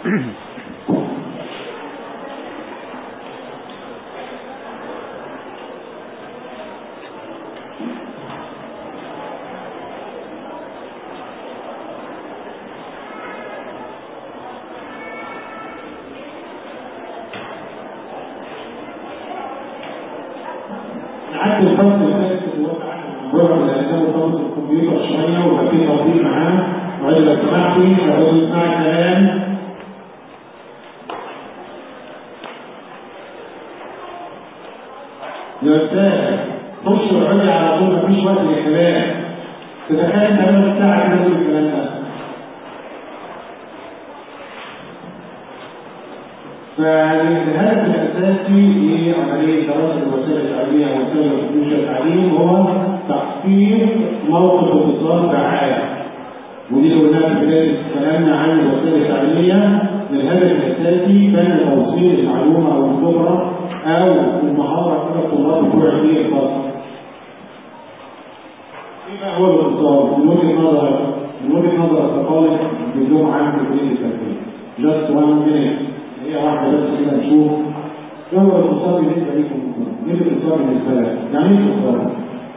نعدي الفصل الثالث اللي هو بتاع الموضوع لانه مرتبط بالكمبيوتر شويه ويبقى فيه توضيح معاه وعايز لو سمحتي لو يسمع الكلام يا استاذ خش وعلي على طول مفيش وقت للكلام تتخيل كمان ساعه كده تقول الكلام ده فالهدف الاساسي لعمليه دراسه الوسائل التعليميه ووسائل التكنولوجيا التعليم هو تحقيق موقف اتصال فعال ودي اللي قلناها في بدايه كلامنا عن الوسائل التعليميه الهدف الاساسي كان توصيل المعلومه او الخبره او المهاره الى الطلاب بتوع في الفصل. ايه بقى هو الاتصال؟ من وجهه نظر من وجهه نظر الطالب بدون عام في كليه التربيه. just one minute هي واحده بس كده نشوف ايه هو الاتصال بالنسبه لكم؟ ايه الاتصال بالنسبه لك؟ يعني ايه الاتصال؟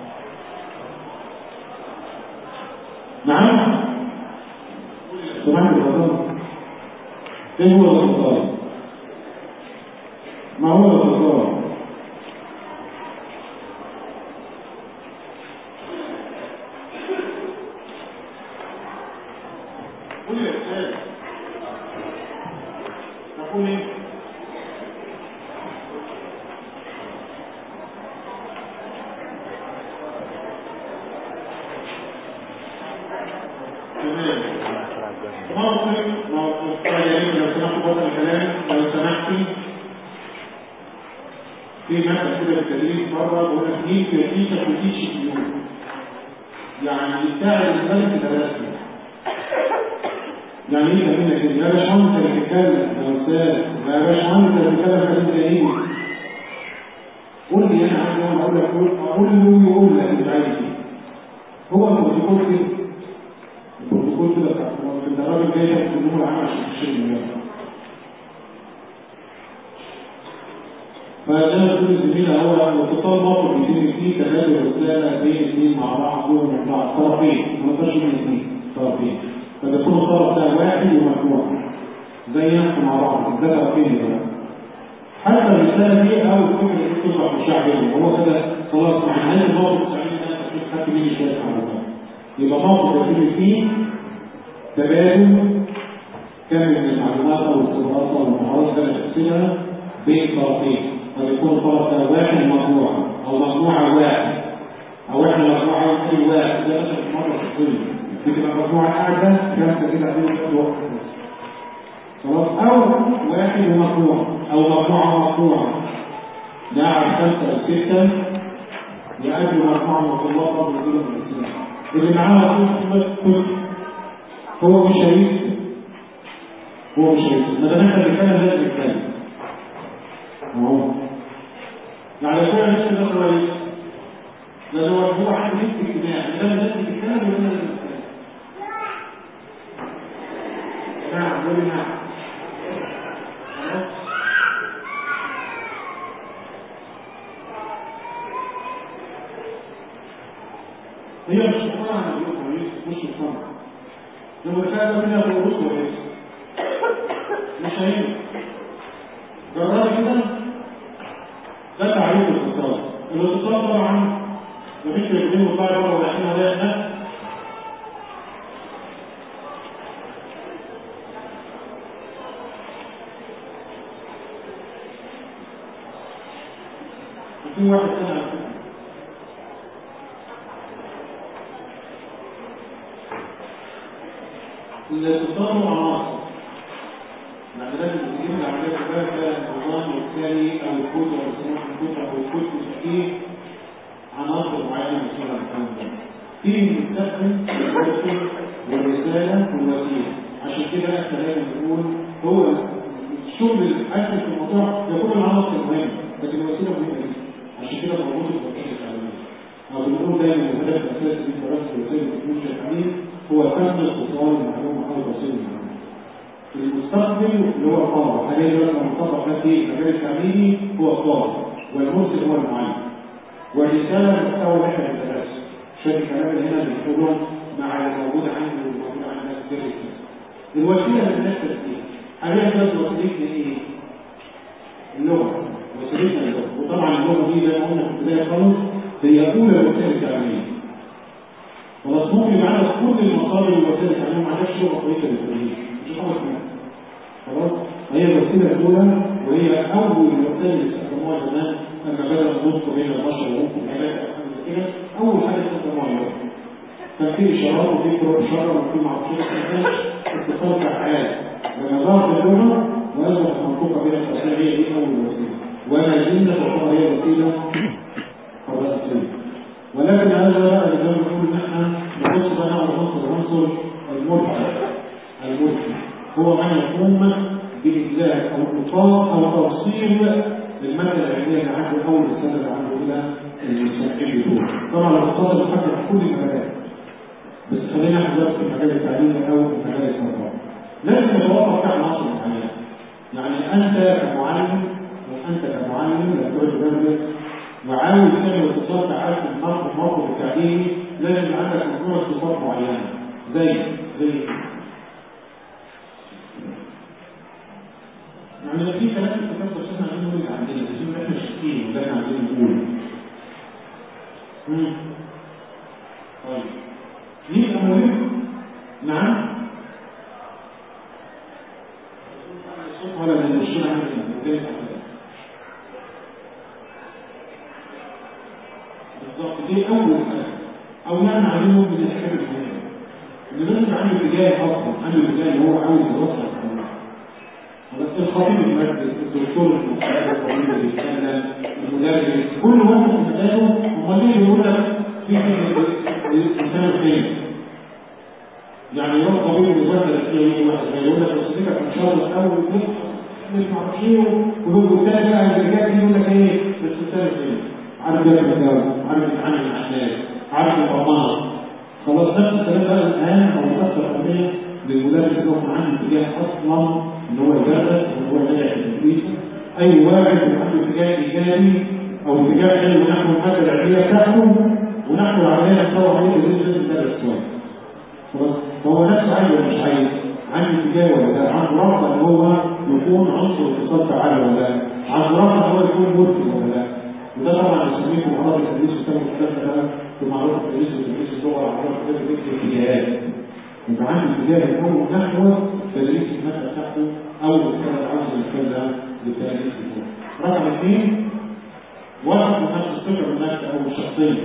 نعم؟ سمعت الفضل؟ ايه هو الاتصال؟ ما هو الاتصال؟ قول يا استاذ تقول ايه؟ تمام موقف موقف طيب لو سمحت بطل الكلام لو سمحتي في مثل كده في التدريس مره بقول لك مين في تيشر وتيشر اليوم يعني بتاع المدرس درسني يعني ايه كلمه كده يا باشمهندس انت بتتكلم يا استاذ يا باشمهندس انت بتتكلم كلام زي ايه قول لي انا عايز اقول لك قول اقول له يقول لك انت عايز ايه هو البروتوكول كده البروتوكول كده بتاع انت الراجل جاي تاخد الامور العامه عشان تشتري المليون فده كل زميلة هو الاتصال موقف بيتم فيه تبادل رسالة بين اثنين مع بعض دول من بعض طرفين ما نقدرش من اثنين طرفين فبيكون الطرف ده واحد ومجموعة زي نحن مع بعض ده طرفين بقى حتى الرسالة دي أو الفكرة اللي تصبح مشاعرية هو كده خلاص مع نهاية الموقف السعيد ده تشوف حد مين شوية حركات يبقى موقف يتم فيه تبادل كم من المعلومات أو الخبرات أو المهارات اللي تحصلها بين طرفين فبيكون الطرف ده واحد مجموعة أو مجموعة واحد أو إحنا مجموعة واحد واحد ده مثلا في مرة في الفيلم بتبقى مجموعة قاعدة خمسة كده عندهم في وقت خلاص أو واحد ومجموعة أو مجموعة ومجموعة ده على خمسة أو ستة يقابلوا مجموعة من الطلاب برضه يجيبوا في الإسلام اللي معاه كل كل هو مش هيكتب هو مش هيكتب ما دام احنا بنتكلم لازم نتكلم اهو يعني كل الناس ده كويس لان هو هو عنده نفس اجتماع ما دام الناس بتتكلم يبقى لازم نتكلم نعم قولي نعم خلاص هي مش مقارنة عن اليوم كويس مش مقارنة لما كان منها في الرسل كويس مش هينفع جربي كده ده تعريف الاتصال الاتصال طبعا مفيش رجلين وطلع بره ورايحين ولا هناك في واحد سنة على فكرة الاتصال عناصر يعني لازم تجيب العملية كلها النظام والتالي أو الكود أو السماح الكود أو الكود تشكيل عناصر معينة مسؤولة عن الكلام ده. في المستخدم والرسل والرسالة والوسيلة عشان كده احنا لازم نقول هو الشغل الأساسي في الموضوع يكون العناصر مهمة لكن الوسيلة مهمة جدا عشان كده موجود في التوصيل التعليمي. أو بنقول دايما الهدف الأساسي في دراسة وسائل التكنولوجيا التعليم هو فهم اختصار المعلومة أو توصيل المعلومة. المستقبل اللي هو الطالب حاليا دلوقتي المطبق ده في المجال التعليمي هو الطالب والمرسل هو المعلم والرساله المحتوى اللي احنا بندرسه شويه الكلام اللي هنا بنقوله مع اللي موجود عندي واللي موجود عند الناس في الرساله الوسيله اللي بنكتب فيها حاليا دلوقتي وسيلتنا ايه؟ اللغه وسيلتنا اللغه وطبعا اللغه دي زي ما قلنا في البدايه خالص هي اولى الوسائل التعليميه خلاص ممكن يبقى عندك كل المصادر والوسائل التعليميه ما عندكش لغه كويسه للتدريس مش خالص خلاص هي الوسيله الاولى وهي اول وسائل اللي استخدموها زمان لما بدأ النطق بين البشر وممكن العلاج او حاجه زي كده اول حاجه استخدموها اللغه كان في اشارات وفي فروق اشاره وفي معرفش اتصال فعال لما ظهرت اللغه واصبحت منطوقه بين الاسئله هي دي اول وسيله وما زلنا تعتبر هي وسيله الرئيسيه ولكن هذا بقى اللي كان بيقول ان احنا نبص بقى على عنصر عنصر المرفع المرفع هو ما يقوم بإجزاء أو إطلاق أو توصيل للمادة العلمية اللي عنده أول السنة اللي عنده إلى المستقبل دول طبعا الاقتصاد بيفكر في كل المجالات بس خلينا احنا دلوقتي في المجال التعليمي أو في مجال التربية لازم يتوقف في عناصر معينة يعني أنت كمعلم وأنت كمعلم لما تروح تدرس وعاوز تعمل اتصال فعال في الموقف الموقف التعليمي لازم يبقى عندك مجموعة صفات معينة زي زي يعني في كلام في الكتاب بس احنا عايزين نقول عندنا عايزين احنا شاكين وده احنا عايزين نقوله. طيب مين المهم؟ نعم الصوت ولا المشكلة عندنا بالظبط دي أول حاجة أو يعني علمهم من الحاجة المهمة إن لازم عنده اتجاه أصلا عنده اتجاه اللي هو عاوز يوصل الخطيب المسجد الدكتور المساعد الطبيب اللي بيتكلم المدرس كل واحد في مجاله امال ليه بيقول لك في الانسان الخير يعني يروح طبيب المساعد يجي واحد يقول لك بس فكره ان شاء الله الاول مش معرفش ايه وهو الثاني بقى اللي جاي يقول لك ايه بس الانسان الخير عارف ياكل الجو عارف يتعامل مع الناس عارف الرمانه خلاص نفس الكلام بقى الان او الاكثر اهميه للمدرس اللي هو عنده اتجاه اصلا ان هو يدرس وان هو يراجع التدريس اي واحد عنده اتجاه ايجابي او اتجاه حلو نحو الماده العلميه بتاعته ونحو العمليه نحو عليه التدريس لازم يدرس كويس خلاص فهو نفسه عايز ولا مش عايز عنده اتجاه ولا لا عنده رغبه ان هو يكون عنصر اتصال فعال ولا لا عنده رغبه ان هو يكون مرسل ولا لا وده طبعا بنسميه في مهارات التدريس وسبب الكلام ده في معرفه التدريس وتدريس اللغه العربيه وتدريس الاتجاهات يبقى عنده اتجاه يكون نحو تدريس الماده بتاعته او الكلام عاوز الكلام لتدريس اللغه رقم اثنين واحد من نفس الفكره من نفس او الشخصيه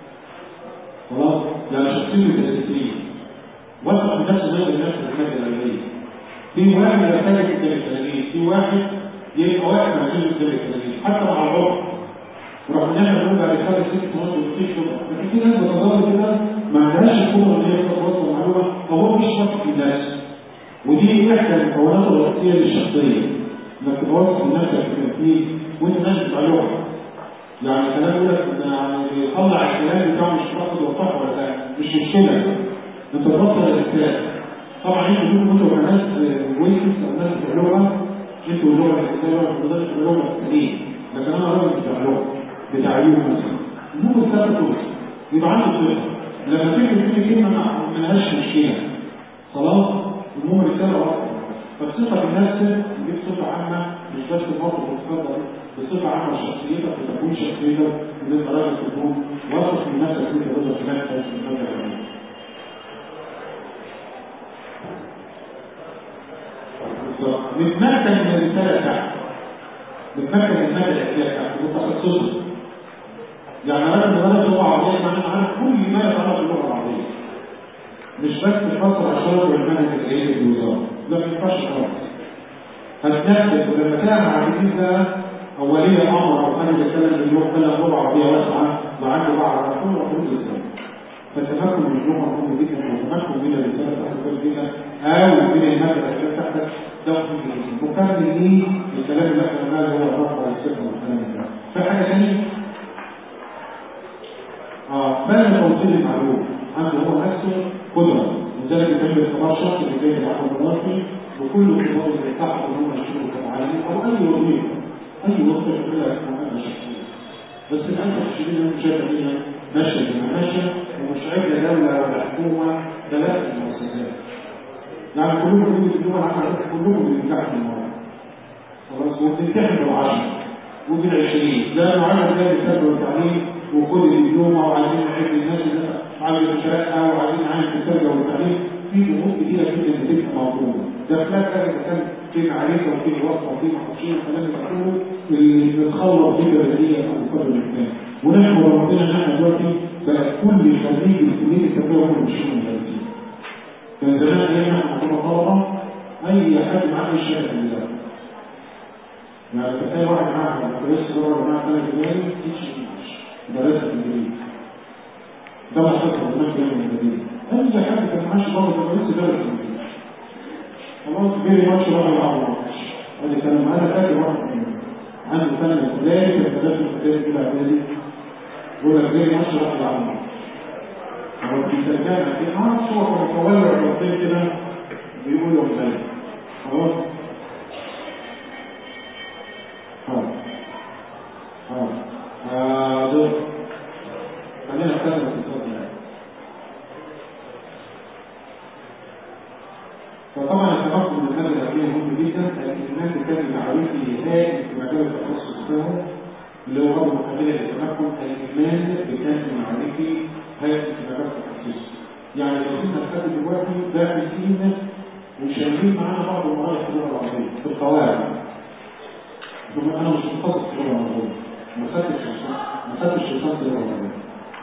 خلاص يعني شخصيه التدريسيه وثق من نفس الماده لنفس الماده العلميه في واحد يحتاج قدام التلاميذ في واحد يبقى واحد موجود قدام التلاميذ حتى مع الربع رغم ان احنا بنقول بعد خمس ست سنوات ومفيش شغل لكن في ناس بتظل كده ما عندهاش القدره ان هي تتوصل المعلومه او هو مش واثق في الناس ودي احدى المكونات الرئيسيه للشخصيه انك تبقى واثق من نفسك في التنفيذ وانت ماشي بتاع لغه يعني كلام يقول لك يعني يطلع الكلام بتاعه مش واخد وصح ولا لا مش مشكله انت توصل الرساله طبعا انتوا دول كنتوا كناس ويكس او ناس بتوع لغه انتوا اللغه الاسلاميه ما تقدرش تبقى لغه التانيين لكن انا راجل بتاع لغه بتاع علوم مثلا المهم الثالث يبقى عنده ثقه لما تكتب في كلمه ما لهاش مشكله خلاص المهم رساله واحده فالثقه بالنفس دي بصفه عامه مش بس الموقف المتفضل بصفه عامه شخصيتك وتكون شخصيتك ان انت راجل تكون واثق من نفسك انت تقدر تنفذ في المجال نتمكن من الرساله بتاعتك نتمكن من الماده الاساسيه بتاعتك وتخصصك يعني انا بدرس لغه عربيه انا عارف كل ما يتعلق باللغه العربيه مش بس الفصل عشان والمنهج الجديد في الوزاره لا ما ينفعش خالص هتنفذ ولما تعمل عايزين بقى اوليه امر او حاجه بيتكلم باللغه بتكلم لغه عربيه واسعه وعنده بعض كل حروف الاسلام فالتمكن من اللغه مهم جدا والتمكن من الرساله بتاعتك كويس جدا او من الماده الاساسيه بتاعتك ده مهم جدا مكمل ليه الكلام اللي احنا قلناه هو الرفع والسكن والكلام ده في حاجه ثانيه اه فاهم توصيل المعلومه عنده هو نفسه قدره وذلك بيتم اختبار شخص اللي جاي العمل الوظيفي وكل الطلاب اللي تحت ان هم يشتغلوا كمعلمين او اي وظيفه اي وظيفه كلها مهمه شخصيه بس للاسف الشديد انا شايف ان هي ماشيه زي ما ماشيه ومش عيب لا دوله ولا حكومه ده لا المؤسسات يعني كلكم بتيجوا تدوها على كلكم بتنجحوا في الموضوع خلاص وبتمتحنوا بالعشرة وبالعشرين ده معانا ده بيسبب التعليم وخد الدبلومة وعايزين نحب الناس اللي عامل الشرقة وعايزين نعمل في التربية والتعليم في ضغوط كتيرة جدا بتبقى موجودة ده فلاك ده إذا كان في معرفة وفي وصفة وفي محوشين فلازم يكونوا بنتخلص في بلدية أو بقدر الإمكان ونحمد ربنا إن احنا دلوقتي بقى كل خريج الكلية التربية هم ماشيين مدرسين كان زمان أيام احنا كنا طلبة أي حد معاه الشهادة اللي ده يعني تخيل واحد معاه مدرسة دور معاه ثلاث جنيه تيجي مدرسة الإنجليزي ده محطة زمان جاي من المدينة أي حد كان معاش برضه مدرسة درس الإنجليزي خلاص جري ماتش راح يلعب ماتش ادي كان معانا فاكر واحد منهم عنده سنة ابتدائي في المدرسة الابتدائي الأولى إعدادي يقول لك جري ماتش راح يلعب ماتش هو في سجانة في معرفش هو كان متولع ربطين كده بيقولوا ازاي خلاص خلاص خلاص آه دول خلينا نتكلم في الصوت يعني فطبعا التنقل من المادة العلمية مهم جدا لكن الناس كان المعرفي هائل في مجال التخصص بتاعه اللي هو برضه مقابلة للتنقل الإيمان بكان المعرفي هائل في مجال التخصص يعني لو كنا نتكلم دلوقتي باحثين وشايلين معانا بعض المراجع في اللغة العربية في القواعد ثم أنا مش متخصص في اللغة العربية ما خدتش ما خدتش لسان في اللغة العربية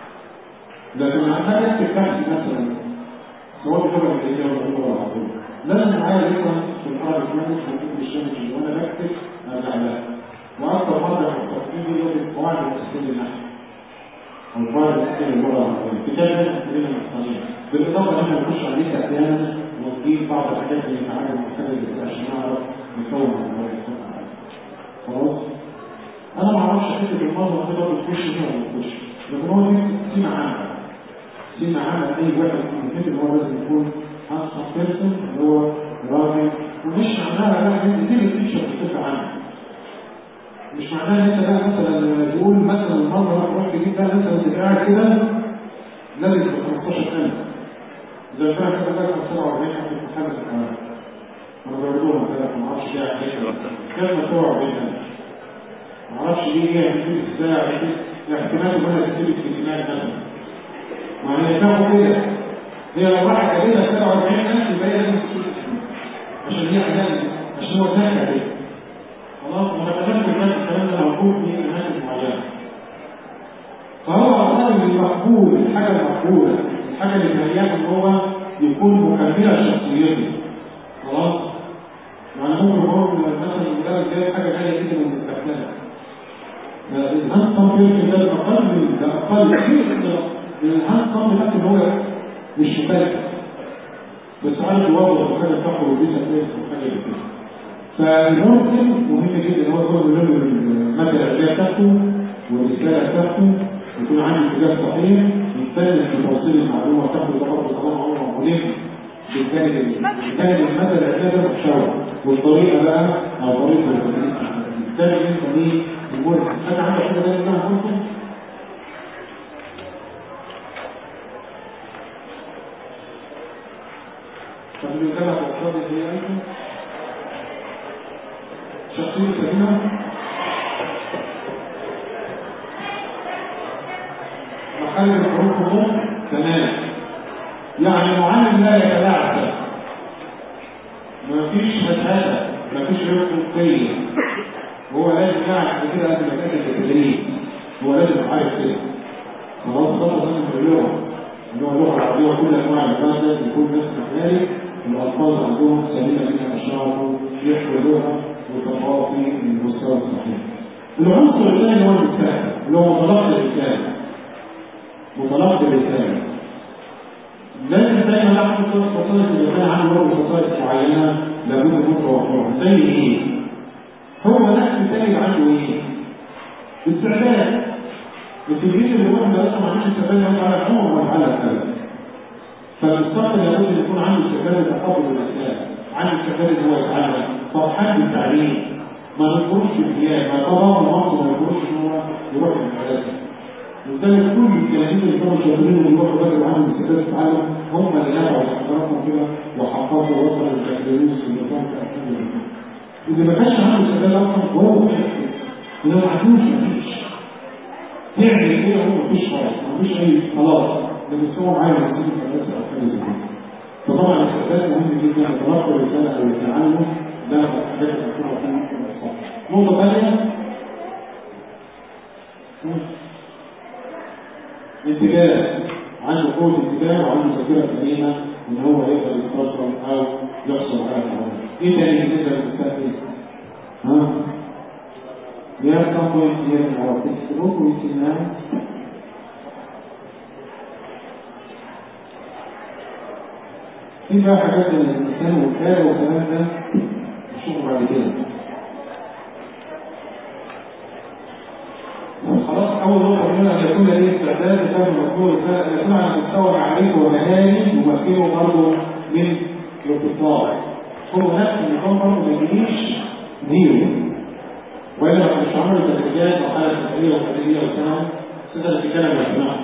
لكن لما حاجة اكتب بحث مثلا سواء في اللغة الإنجليزية ولا في اللغة العربية لازم معايا ريفرنس في الحرب الثاني في الكتب الشامل وانا بكتب ارجع لها واكثر مره في التقييم هي القواعد الاساسيه للنحو او القواعد الاساسيه للغه العربيه كتاب ناس كلنا محتاجين بالاضافه ان احنا نخش عليه احيانا ونضيف بعض الحاجات اللي معانا المحتاجه عشان نعرف نكون الموضوع خلاص انا ما اعرفش حته المنظر كده بتخش هنا ولا بتخش لكن هو دي سمع عنها سمع عنها اي واحد من الكتب هو لازم يكون خمسة بيرسون اللي هو راجل ومش معناها بقى ان دي الفيشر بتبقى عنه مش معناها ان انت بقى مثلا تقول مثلا المره رحت جيت بقى مثلا انت قاعد كده لازم تبقى 15000 زي ما كده بقى 47 حد في محمد الحواري انا بقول كده ما اعرفش ده كام 47000 ما اعرفش ليه هي بتجيب ازاي احتمال يكون تجيب الكلمات مثلا ما هي بتاخد كده هي لو راحت قابلها 47000 يبقى هي لازم تشوف عشان هي عدالة عشان هو سهل عليه خلاص وانا كلمت الناس الكلام ده موجود في اماكن معينه فهو اصلا المقبول الحاجه المقبوله الحاجه اللي تهيأ ان هو يكون مكمله لشخصيته خلاص يعني ممكن اقول مثلا المدرس جايب حاجه غاليه جدا ومستخدمه الهاند كومبيوتر ده اقل من ده اقل كتير من الهاند كومبيوتر لكن هو مش مبالغ بس عارف يوظف الحاجه بتاعته ودي تكليف وحاجه كده فالممكن مهم جدا ان هو يكون له الماده العلميه بتاعته والرساله بتاعته يكون عنده اتجاه صحيح يتفنن في توصيل المعلومه بتاعته ده برضه طبعا هو مهم بالجانب بالجانب الماده العلميه ده محتوى والطريقه بقى او طريقه التدريس بالتالي انت ايه تقول انا عندك حاجه ده انا ممكن فاللي كان أفضل هي أيضا شخصية سليمة محل الحروف هو تمام يعني معلم لا يتلاعب ما فيش مسألة ما فيش رفقية هو لازم يعرف كده قبل ما كان التدريب هو لازم عارف كده خلاص خلاص لازم في اللغة اللغة اللغة العربية وكل أنواع اللغات لازم يكون نفس مخارج الأطفال عندهم سليمة من الأشعار يحكوا اللغة ويطبقوا في المستوى الصحيح. العنصر الثاني هو الرسالة اللي هو متلقي الرسالة. متلقي الرسالة. لازم دايما نعمل خصائص اللي كان عنده له خصائص معينة لابد من توفرها زي إيه؟ هو نفس الثاني عنده إيه؟ استعداد. التلميذ اللي هو مدرسة ما عندوش استعداد يقعد على العمر ولا على الثلاث. ف فالمستقبل لابد ان يكون عنده استعداد لتقبل الاسلام عنده استعداد ان هو يتعلم فرحان بالتعليم ما نذكرش بالثياب ما طبعا مصر ما يذكرش ان هو يروح المدرسه وبالتالي كل الكلامين اللي كانوا شغالين اللي يروحوا بدل عنهم استعداد التعلم هم اللي نفعوا حضراتهم كده وحققوا وصلوا للبكالوريوس اللي كان في احسن اللي ما كانش عنده استعداد اصلا هو مش ولو ما عندوش مفيش يعمل ايه هو مفيش خالص مفيش اي خلاص ده مستوى معين من المدرسه او حاجه زي كده فطبعا الاستعداد مهم جدا تلقي الرساله او التعلم ده حاجات مكتوبه في نقطه ثانيه انتباه عنده قوة انتباه وعنده ذاكرة سليمة ان هو يقدر يتفضل او يحصل على العمل. ايه تاني بالنسبة للمستقبل؟ ها؟ We have some points here in our textbook which is now في بقى حاجات الإنسان والكارة والكلام ده نشوفه بعد كده. خلاص أول نقطة منها أن يكون لديه استعداد لفهم المطلوب أن يكون على مستوى معرفة ومهاري يمكنه برضه من الابتكار. هو نفس النظام برضه ما يجيش زيرو. وإلا ما كانش عمل تدريجات أو حالة تدريجية وتدريجية وبتاع تقدر تتكلم يا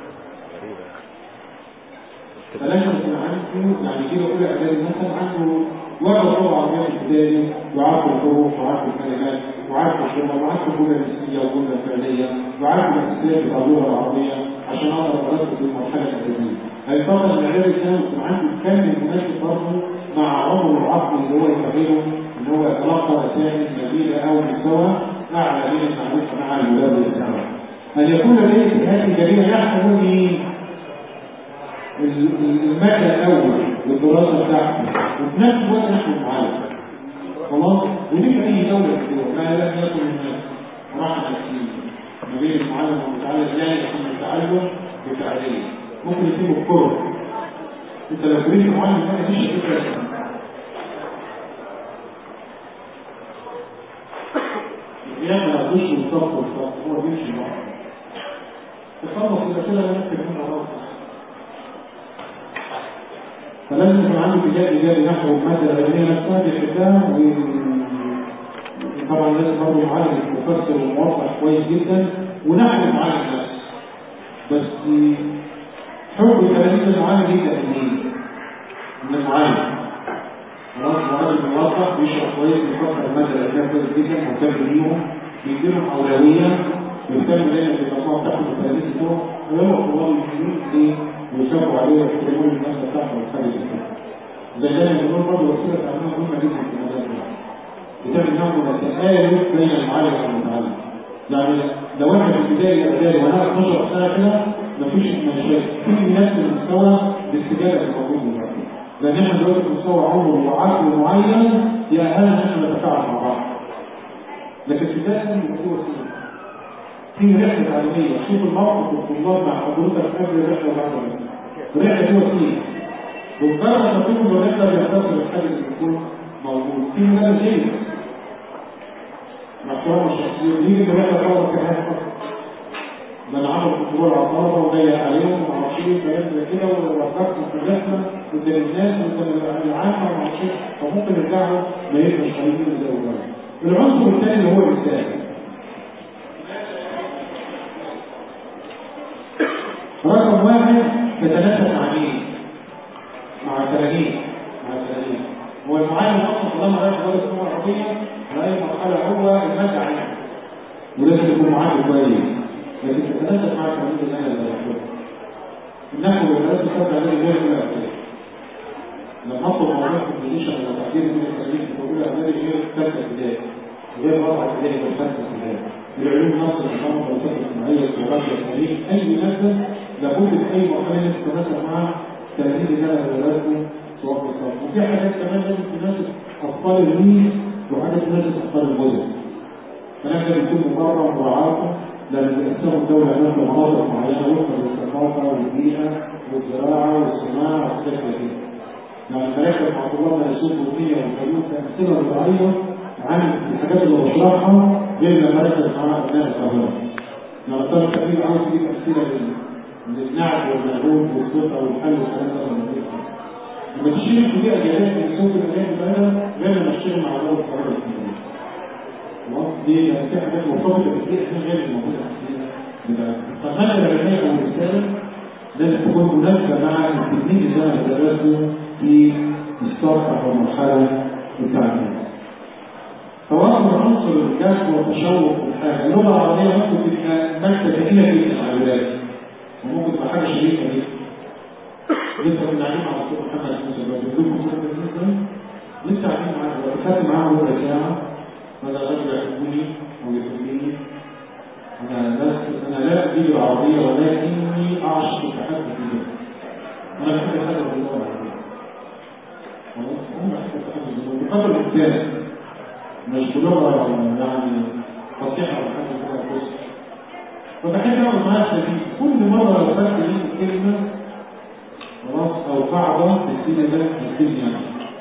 فلازم يكون عنده يعني كده اولى اعدادي مثلا عنده وعد طبعا عربيه ابتدائي وعارف الحروف وعارف الكلمات وعارف الجمل وعارف الجمله الاسميه والجمله الفعليه وعارف الاساسيات بتاع اللغه العربيه عشان اقدر ارتب في المرحله الاعداديه. هيفضل الاعدادي الثاني يكون عنده كم مناسب برضه مع عمره العقلي اللي هو يفهمه ان هو يتلقى رسائل جديده او مستوى اعلى من المعرفه مع الولاد والاسلام. ان يكون لديه اجتهاد جديده يحكم ايه؟ المادة الأول والدراسة بتاعته وفي نفس الوقت نحن معاه خلاص ودي في أي دولة كده ما لم يكن الناس راحة نفسية ما بين المعلم والمتعلم لا يكون التعلم بتعليم ممكن يسيبه الكرة انت لو كريت المعلم ما تجيش فكرة القيام ما يقضيش بالظبط والظبط هو بيمشي معاه تخلص الأسئلة ممكن يكون خلاص فلازم يكون عنده اتجاه ايجابي نحو الماده العلميه نفسها بحبها طبعا لازم برضه معالج مفسر وموضح كويس جدا ونحو المعالج نفسه بس حب تلاميذ المعالج دي تأمين من المعالج خلاص المعالج الموظف بيشرح كويس بيفكر الماده العلميه كويس جدا مهتم بيهم بيديلهم اولويه بيهتم دايما بالمجموعه بتاعهم التلاميذ بتوعهم ويلا طلاب المسلمين ايه ويشرفوا عليه ويحترموا الناس بتاعهم والحاجه دي زي ده بنقول برضه وسيله تعليم مهمه جدا في المجال ده بتعمل نوع من التآلف بين المعلم والمتعلم يعني لو احنا في البدايه اعدادي وانا 12 سنه كده مفيش مشاكل في نفس المستوى الاستجابه الموجود دلوقتي لان احنا دلوقتي في مستوى عمر وعقل معين يأهلنا ان احنا نتفاعل مع بعض لكن في البدايه بيبقى في وسيله في رحله تعليميه شوف الموقف الطلاب مع حضرتك قبل الرحله وبعد الرحله الرحله دي وسيله ومجرد ما تكون الرحله بيختصر الحاجه اللي بتكون موجود في مدرس جيد محترم الشخصيه يجي الرحله طلبه كمان ده انا عامل كنترول على الطلبه وضيق عليهم وما اعرفش ايه كلام زي كده ورفضت في الرحله قدام الناس قدام العامه وما اعرفش فممكن يرجعوا ما يبقاش خليجين زي ما العنصر الثاني اللي هو الرساله رقم واحد تتنافس مع مين؟ مع التلاميذ مع التلاميذ هو المعلم اصلا طالما رايح دوله اللغه العربيه لاي مرحله هو الماده عليها ولازم يكون معاه كويس لكن تتنافس مع التلاميذ اللي انا اللي النحو والدراسه ترجع لي غير كل اعداد لما اطلب موضوع كومبيتيشن ولا تحديد من التلاميذ بقول اعدادي غير ثالثه ابتدائي غير رابعه ابتدائي وخمسه ابتدائي العلوم نصر النظام والفلسفه الاجتماعيه الجغرافيا التاريخ اي ماده لابد في اي مرحله تتناسب مع تلاميذ اللي انا بدرسه سواء في الصف وفي حاجات كمان لازم تناسب اطفال الريف وحاجات تناسب اطفال المدن الكلام ده بيكون مقرر مراعاته لان بيقسموا الدوله هناك لمناطق معينه وفقا للثقافه والبيئه والزراعه والصناعه وحاجات زي كده يعني الملائكه مع الله ما يسوق الدنيا والحلول كامثله زراعيه عن الحاجات اللي بشرحها غير لما ركز مع ابناء القاهره يعني طالب التقريب عاوز يجيب امثله للنعج والمعبود والصوت والحل والكلام ده لما تشتري في بيئة جاهزة من صوت الأجانب بقى غير لما تشتري مع دولة القرار الإسلامية. خلاص دي لما في حاجات مرتبطة بالبيئة دي غير الموجودة عندنا فالمادة العلمية أو الرسالة لازم تكون مناسبة مع التكنيك اللي أنا بدرسه في الستارت أو المرحلة التعليمية. تواصل عنصر الكسب والتشوق والحاجة اللغة العربية ممكن تبقى مادة كثيرة في التعاملات وممكن تبقى حاجة شريكة جدا لسه كنا قاعدين مع الدكتور محمد موسى بقول لكم كده بالنسبة لسه قاعدين معاه وقفت معاه ربع ساعة هذا الرجل يحبني أو يحبني أنا لا أنا لا أجيد العربية ولكني أعشق التحدث بها أنا بحب التحدث باللغة العربية خلاص أنا بحب التحدث باللغة بقدر الإمكان مش بلغة يعني فصيحة ولا حاجة كده بص فبحب أقعد معاه شديد كل مرة لو خدت لي كلمة خلاص أو قاعدة تكتيني ده تكتيني يعني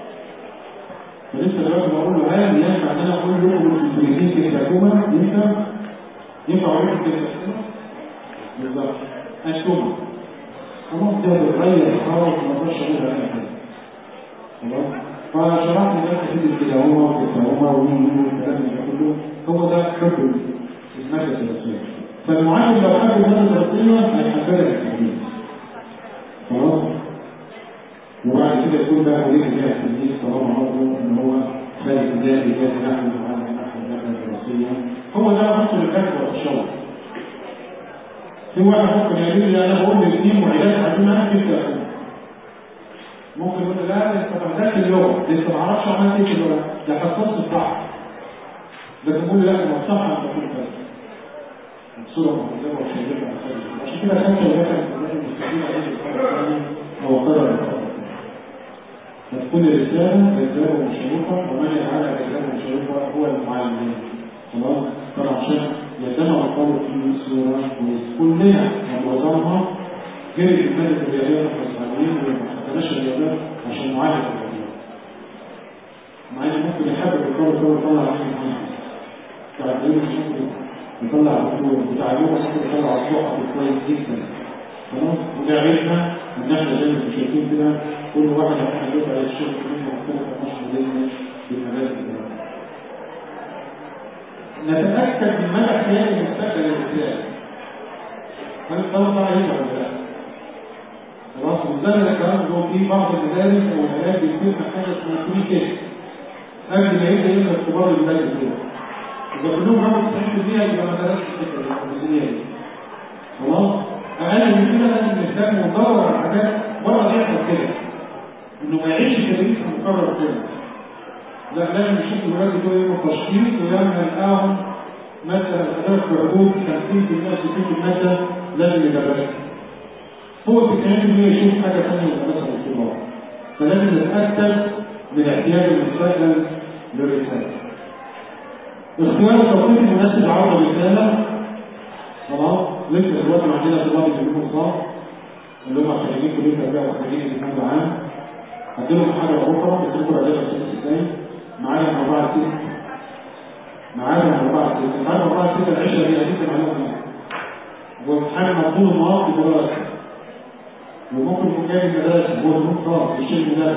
فلسه دلوقتي بقول له هل ينفع ان انا اقول لكم في البريزين في الحكومة ينفع ينفع اقول لكم في الحكومة بالظبط أشكومة خلاص ده بتغير خالص ما اقدرش اقول انا كده خلاص فشرحت لك كتير الكلاهما والكلاهما والكلام ده كله هو ده حب المادة الدراسية فالمعلم لو حب المادة الدراسية هيحبها التلميذ خلاص وبعد كده يكون بقى وليه جاي التلميذ طالما برضه ان هو خارج ابتدائي جاي نحو معلم نحو المادة الدراسية هو ده عنصر الكسب والتشوق في واحد ممكن يقول لي انا بقول لاثنين معيدات عايزين اكتب تليفون ممكن يقول لا انت ما عندكش اللغه لسه ما اعرفش عملت ايه في اللغه ده حساس الصح لكن يقول لا ما صح انت تقول كذا الصوره مقدمه وشايفها عشان كده كان شايفها المستقيم عليه او قرر فتكون الرساله رساله مشروطه ومن يفعل رساله مشروطه هو المعلم خلاص طبعا عشان يتم القول في صوره كلنا ومعظمها غير المادة الرياضية والمصحبين والمحتمش الرياضية عشان نعالج الرياضية مع ان ممكن يحب الدكتور يقول يطلع عليه مهندس تعليمه مش ممكن يطلع دكتور وتعليمه ممكن يطلع الصحة كويس جدا خلاص وده عيبنا ان احنا زي ما انتم شايفين كده كل واحد احنا جايب على الشغل كلنا مختلفة مش مدينة في المجال الإداري نتأكد من مدى احتياج المستقبل للرسالة هل الطلبة عليه ولا لا؟ خلاص وزي الكلام ده في بعض المدارس او العلاج بيكون حاجه اسمها بري تيست قبل ما يبدا يبدا اختبار الولاد كده اذا كلهم عملوا 90% يبقى ما درسش الجزئيه دي خلاص اقل من كده لازم نهتم وندور على حاجات بره يحصل كده انه ما يعيش تدريس مكرر كده لا لازم نشوف الولاد دول يوم التشخيص ولما نلقاهم مثلا في حدود 50% 60% لازم يدرسوا هو في كلام يشوف حاجة ثانية مثلا في الله فلازم نتأكد من احتياج المستقبل للرسالة اختيار التوقيت المناسب عرض الرسالة خلاص لسه دلوقتي عندنا طلاب يجيبوا صار اللي هم خريجين كلية التربية وخريجين الإمام عام هديلهم حاجة أخرى يتركوا العلاج السادس ازاي معايا من أربعة ست معايا من أربعة ست معايا من أربعة ست العشرة دي هديك معلومة وامتحان مطلوب النهار في دراسة وممكن يكون جاي من مدارس هو المنطقة يشيل مدارس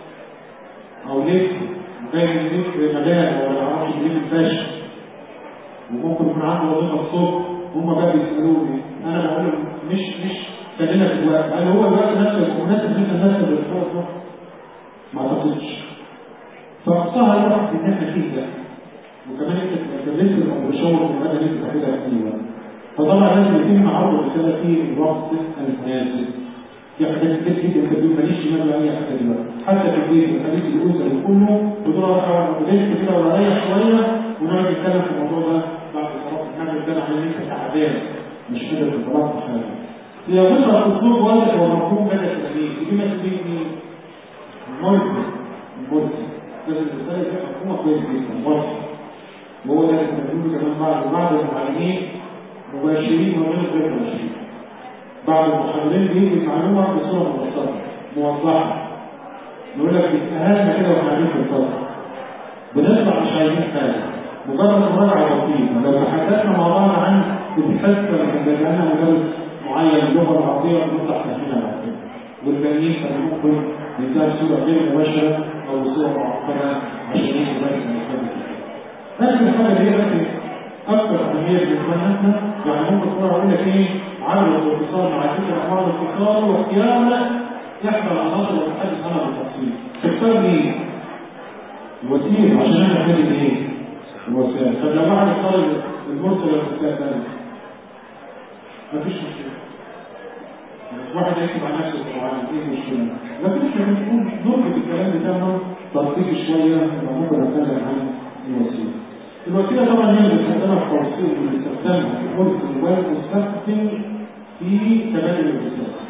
أو ليه جاي من ليه مجال ولا معرفش ليه من فاشل وممكن يكون عنده وظيفة الصبح هم بقى بيسألوني أنا بقول لهم مش مش خلينا في الوقت هل هو الوقت نفسه مناسب لينا الناس اللي بتخلص ما أعتقدش فأقصاها الوقت إن إحنا فيه ده وكمان أنت تدرس المشاور في المدى اللي أنت بتاخدها فيه فطبعا لازم يتم عرض الرسالة في الوقت المناسب في حاجات كتير جدا انت بتقول ماليش شمال ولا اي حاجه دلوقتي حتى في البيت الحديث الاسري كله بتقول انا بديت كده ولا اريح شويه ونقعد نتكلم في الموضوع ده بعد صلاه الحمد لله عشان انت تعبان مش قادر تطلع حاجه هي بصرة اسلوب واضح ومفهوم مدى التدريس دي مسؤوليه مين؟ الملزم الملزم لازم الرساله دي مفهومه كويس جدا واضح وهو ده اللي بنقوله كمان بعض بعض المعلمين مباشرين وغير غير مباشرين بعض المحاضرين بيجي المعلومة بصورة مبسطة موضحة يقول لك اهلنا كده واحنا قاعدين في الفصل بنطلع مش عايزين حاجة مجرد مراجعة لطيفة لو تحدثنا مع بعض عن الحصة اللي كان لنا مدرس معين اللغة العربية بنطلع فاهمينها بعد كده والباقيين كانوا ممكن بيديها صورة غير مباشرة أو صورة معقدة عشان يجي بس لكن الحاجة دي بس أكثر أهمية بالنسبة لنا يعني ممكن تقول أقول لك إيه عدد الاتصال مع فكرة أمراض الاتصال واختيار يحمل عناصر وتحدث عنها بالتفصيل تختار مين؟ الوسيل عشان احنا نبتدي بايه؟ الوسائل طب لو واحد اختار المرسل والوسيله الثانيه مفيش مشكله واحد يكتب على نفسه طبعا ايه المشكله؟ لكن احنا بنقول درجه الكلام بتاعنا ترتيب شويه يبقى ممكن اتكلم عن الوسيله. الوسيله طبعا هي اللي بنستخدمها في توصيل بنستخدمها في قرص الموبايل مستخدم في تبادل الاتصال.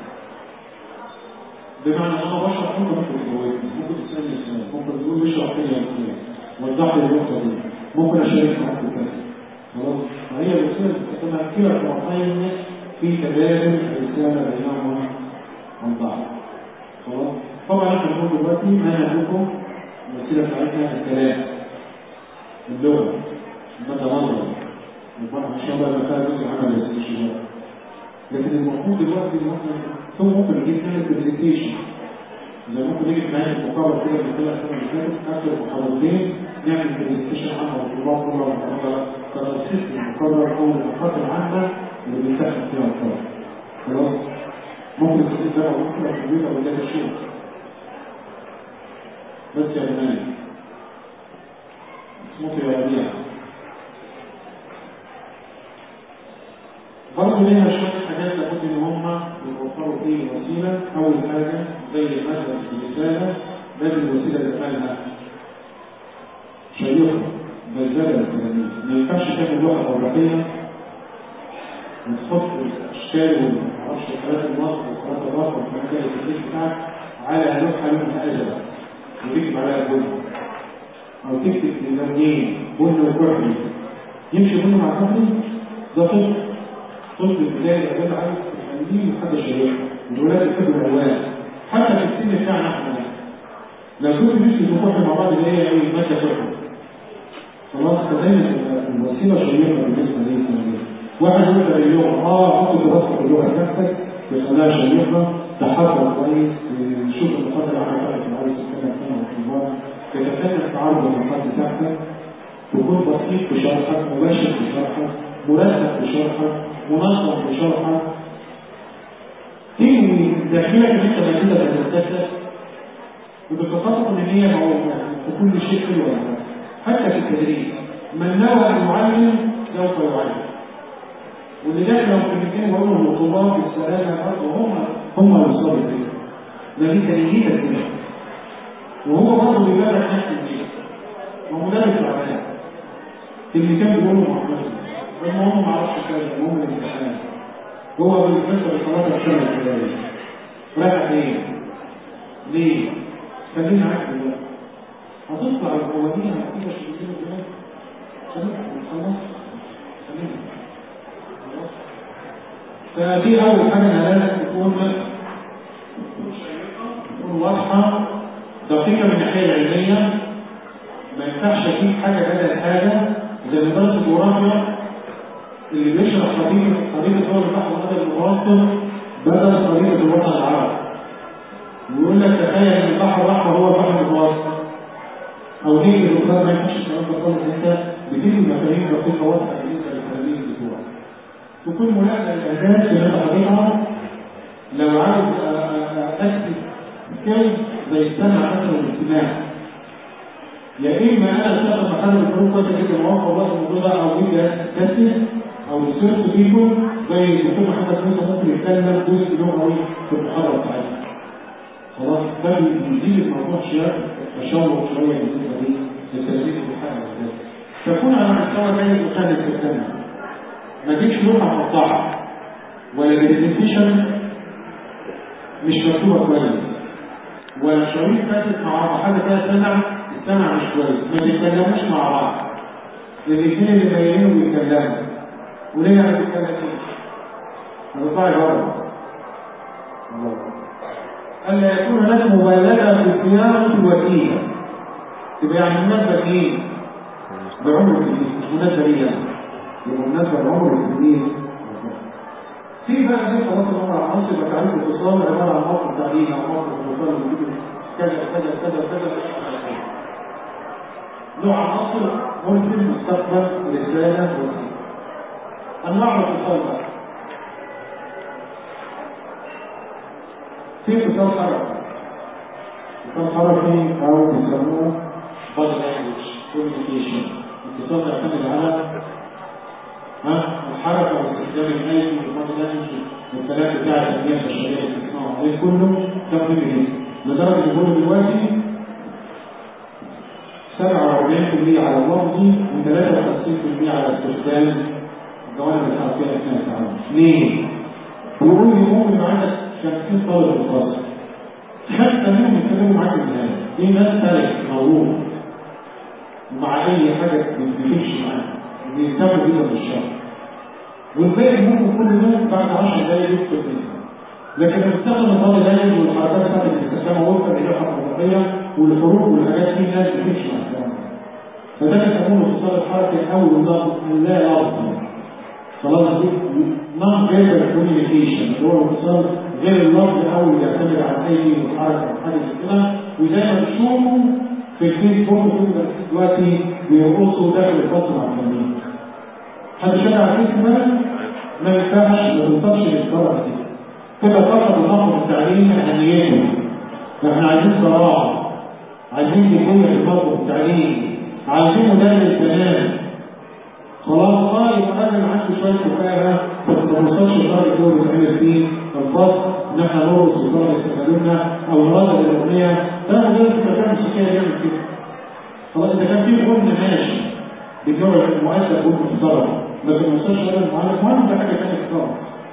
بمعنى انا بشرح انت ممكن تجاوبني ممكن تسالني سؤال ممكن تقول لي اشرح لي الكلام وضح لي النقطه دي ممكن اشارك معاك في كذا خلاص فهي الوسيله بتستخدمها كلا الطرفين في تبادل الرساله بينهما عن بعض خلاص طبعا احنا بنقول دلوقتي منهجكم الوسيله بتاعتنا الكلام اللغه المدى نظري ان شاء الله يبقى فيها جزء عملي بس مش دلوقتي لكن المفروض دلوقتي ان احنا ثم ممكن نجيب نعمل برزنتيشن زي ممكن نيجي نعمل مقرر كده من ثلاث سنين اللي فاتت اخر محاضرتين نعمل برزنتيشن عنها الطلاب كلها محاضره تخصص المقرر او النقاط العامه اللي بيتاخد فيها الطلاب خلاص ممكن تسيب ده ممكن الكمبيوتر ولا ده شيء بس يا بنات اسمه يا ربيع برضه ليها شوية حاجات لابد إن هم يوفروا فيه الوسيلة، أول حاجة زي مثلا الرسالة لازم الوسيلة تبقى لها شيقة بلدلة التلاميذ، ما ينفعش تعمل لوحة أوراقية وتحط الأشكال ومعرفش ثلاث النص وثلاث الرقم والحاجات اللي في البيت بتاعك على لوحة لونها أزرق وتكتب عليها بن أو تكتب لونين بن وكحلي يمشي بن مع كحلي ده طفل طفل البداية الأول عايز تخليه حاجة شريحة الولاد يحبوا الألوان حتى في السن بتاعنا احنا لو كنت نفسي تروح مع بعض اللي هي ايه ماشية فرقة خلاص فدايما الوسيلة شريحة بالنسبة لي واحد يقدر اللغة اه حط دراسة اللغة بتاعتك تخليها شريحة تحضر كويس تشوف النقاط اللي عملها في العالم السكانة الثانية والكبار تتكلم في عرض النقاط بتاعتك تكون بسيط في شرحك مباشر في شرحك مرتب في شرحك منظم في شرحك تنوي داخلك ان انت موجوده في المدرسه وبتخطط ان هي موجوده في كل شيء حلو حتى في التدريس من نوى ان يعلم سوف يعلم واللي داخل في المكان بقول لهم الطلاب بالسلامه برضه هم هم اللي وصلوا كده ده دي تنيتك كده وهو برضه بيبرر نفس الشيء هو مدرس تعبان اللي كان بيقوله محمد المهم ما اعرفش كذا المهم الامتحان هو بالنسبه لصلاه السنه الجايه رايح فين؟ ليه؟ خلينا عارف دلوقتي هتطلع القوانين هتبقى شغالين دلوقتي خلينا خلاص خلينا فدي اول حاجه انا لازم تكون تكون واضحه دقيقه من الناحيه العلميه ما ينفعش اجيب حاجه بدل حاجه زي مدرسه الجغرافيا اللي بيشرح خريطة خريطة دول البحر الأبيض المتوسط بدل خريطة الوطن العربي ويقول لك تخيل ان البحر الأحمر هو البحر المتوسط أو دي الدكتور ما ينفعش الكلام ده خالص أنت بتيجي مفاهيم دقيقة واضحة بالنسبة للتلاميذ بتوعك تكون ملائمة للأهداف اللي أنت حاططها لو عاوز أكتب كلمة زي السمع مثلا والاجتماع يا إما أنا أستخدم محل الحروف كده كده مواقع الله الموضوع ده أو فيديو كاسيت او السيرت بيكو زي الدكتور محمد موسى ممكن يتكلم جزء لغوي في المحاضره بتاعتنا خلاص ده بيزيد الموضوع شويه تشوق شويه بالنسبه للتدريس في الحاجه تكون على مستوى ثاني مختلف في السنه ما تجيبش لوحه مقطعه ولا برزنتيشن مش مكتوبه كويس ولا شريط فاتت مع بعض حاجه فيها سمع السمع مش كويس ما بيتكلموش مع بعض الاثنين اللي باينين بيتكلموا وليه انا بتكلم ايه؟ هتطلعي بره ألا يكون هناك مبالغة في صياغة الوسيلة تبقى يعني مناسبة ايه؟ بعمر الكبير مش مناسبة ليه يعني؟ يبقى مناسبة بعمر الكبير في بقى زي خلاص الأمر على مصر يبقى تعريف الاتصال عبارة عن موقف تعليمي أو موقف اتصال موجود كذا كذا كذا كذا نوع عناصر ممكن مستقبل رسالة وسيلة أنواع الاتصال بقى في اتصال حركي اتصال حركي أو بيسموه body language communication اتصال تعتمد على ها الحركة واستخدام الأيدي والبادي لانجوج والكلام بتاع التنمية البشرية اللي بتسمعه عليه كله ده مهم جدا لدرجة إن كله دلوقتي 47% على اللفظي و53% على استخدام الجوانب الحركية أثناء التعامل. ليه؟ بيقول لي ممكن عندك 50 طالب في الفصل. حتى منهم يتكلموا معاك بالنهاية. في ناس تارك موجود مع أي حاجة ما بتمشي معاك. بيهتموا بيها بالشر. والباقي ممكن كل ده بعد 10 دقايق يكتب فيها. لكن المستخدم الفاضي دايما والحركات بتاعت الاستخدام وفقا للوحه الخطيه والحروف والحاجات دي ناس بتمشي مع الكلام فده بيسموه الاتصال الحركي او اللفظ اللا لفظي خلاص دي نون فيربال كوميونيكيشن اللي هو الاتصال غير اللفظي او اللي يعتمد على الايدي والحركه وحاجه زي كده وزي ما بتشوفوا في الفيسبوك كده دلوقتي بيرقصوا داخل الفصل مع التمرين حد شايف على الفيسبوك ما ينفعش ما تنطقش للطرف دي كده فقط الامر التعليمي اهميته احنا عايزين صراحه عايزين دخول في الفضل التعليمي عايزين مدرس بنات خلاص اه يبقى انا عندي شويه كفايه بس ما نوصلش لدرجه دور بنعمل فيه الفصل ان احنا نرقص وطلبه يستفادونا او نردد الاغنيه ده مدرس المكان الموسيقيه يعمل كده خلاص اذا كان في غن ماشي بجوع المؤدب والمحترم لكن ما يوصلش لدرجه المعلم مهم ده حاجه ثانيه خالص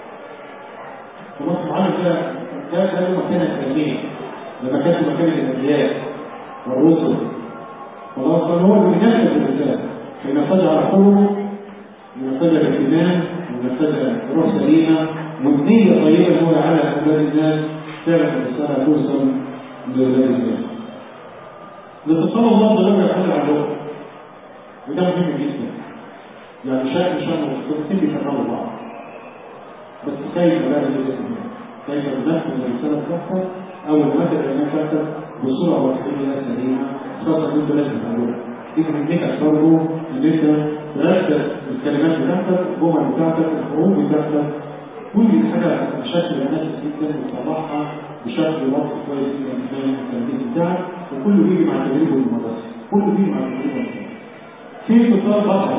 خلاص المعلم ده ده ده له مكانه ثانيه لما كان في مكان الانبياء والرسل خلاص هو اللي بينفذ الرساله فينفذها على خلقه وينفذها باهتمام وينفذها بروح سليمه والنيه طيبه ان هو على اولاد الناس فعلا الرساله توصل لاولاد الناس. الاتصال اللفظي لم يعتمد على اللغه وده مهم جدا يعني شايف شان المختلفين بيفهموا بعض بس كيف لا يوجد كيف ننفذ الرساله بتاعتك او الماده العلميه بتاعتك بصوره واقعيه سليمه خاصه ان انت لازم تعملها دي مهمتك برضه ان انت ترتب الكلمات بتاعتك الجمل بتاعتك الحروف بتاعتك كل حاجه بشكل مناسب جدا وتطلعها بشكل واضح كويس جدا من التمرين بتاعك وكله بيجي مع التدريب والمدرسه كله بيجي مع التدريب والمدرسه في اتصال بصري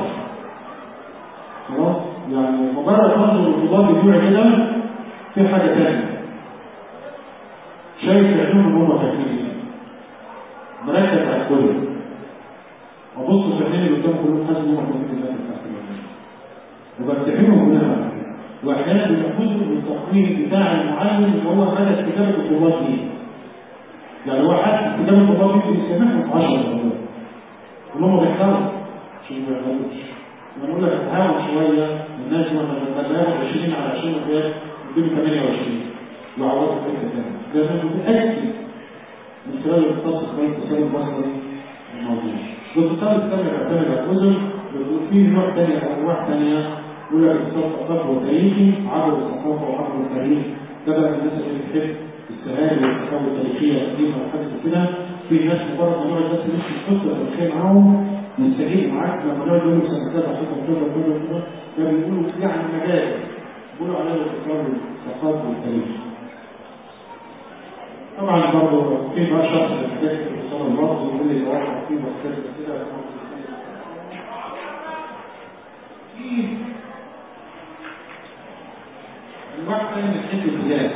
خلاص يعني مجرد نظر الطلاب بتوع كده في حاجه ثانيه شايف عينهم ان هم فاهمين مركز على الكل ابص في عينين اللي قدام كلهم حاسس ان هم فاهمين اللي انا وبمتحنهم كلها واحيانا بياخدوا من التقرير بتاع المعلم اللي هو مدى استجابه الطلاب ليه يعني هو حاسس استجابه الطلاب ليه بيسامحهم 10 مرات ان هم بيحاولوا عشان ما يغلطوش لما نقول لك اتعاون شويه الناس لما بتلاقوا 20 على 20 وكده يديله 28 يعوضوا في حته ثانيه لازم تتاكد من خلال الاختصاص الخارجي التساوي البصري الموجود والاتصال الثاني بيعتمد على الاذن بيقول فيه نوع ثاني او انواع ثانيه يقول لك اتصال ثقافي وتاريخي عبر الثقافه وعبر التاريخ ده بقى الناس اللي بتحب السهال والثقافه التاريخيه القديمه وحاجات كده في ناس مجرد ما نقعد بس نمشي القصه التاريخيه معاهم نستجيب معاك لما نقعد نقول لك سنه كذا حصل كذا كذا كذا ده بيقولوا يعني مجال بيقولوا عليه الاتصال الثقافي والتاريخي طبعا برضه في بقى شخص الحاجات في الاتصال اللفظي يقول لي واحد في مختلف كده في انواع ثانيه من حيث الاتجاه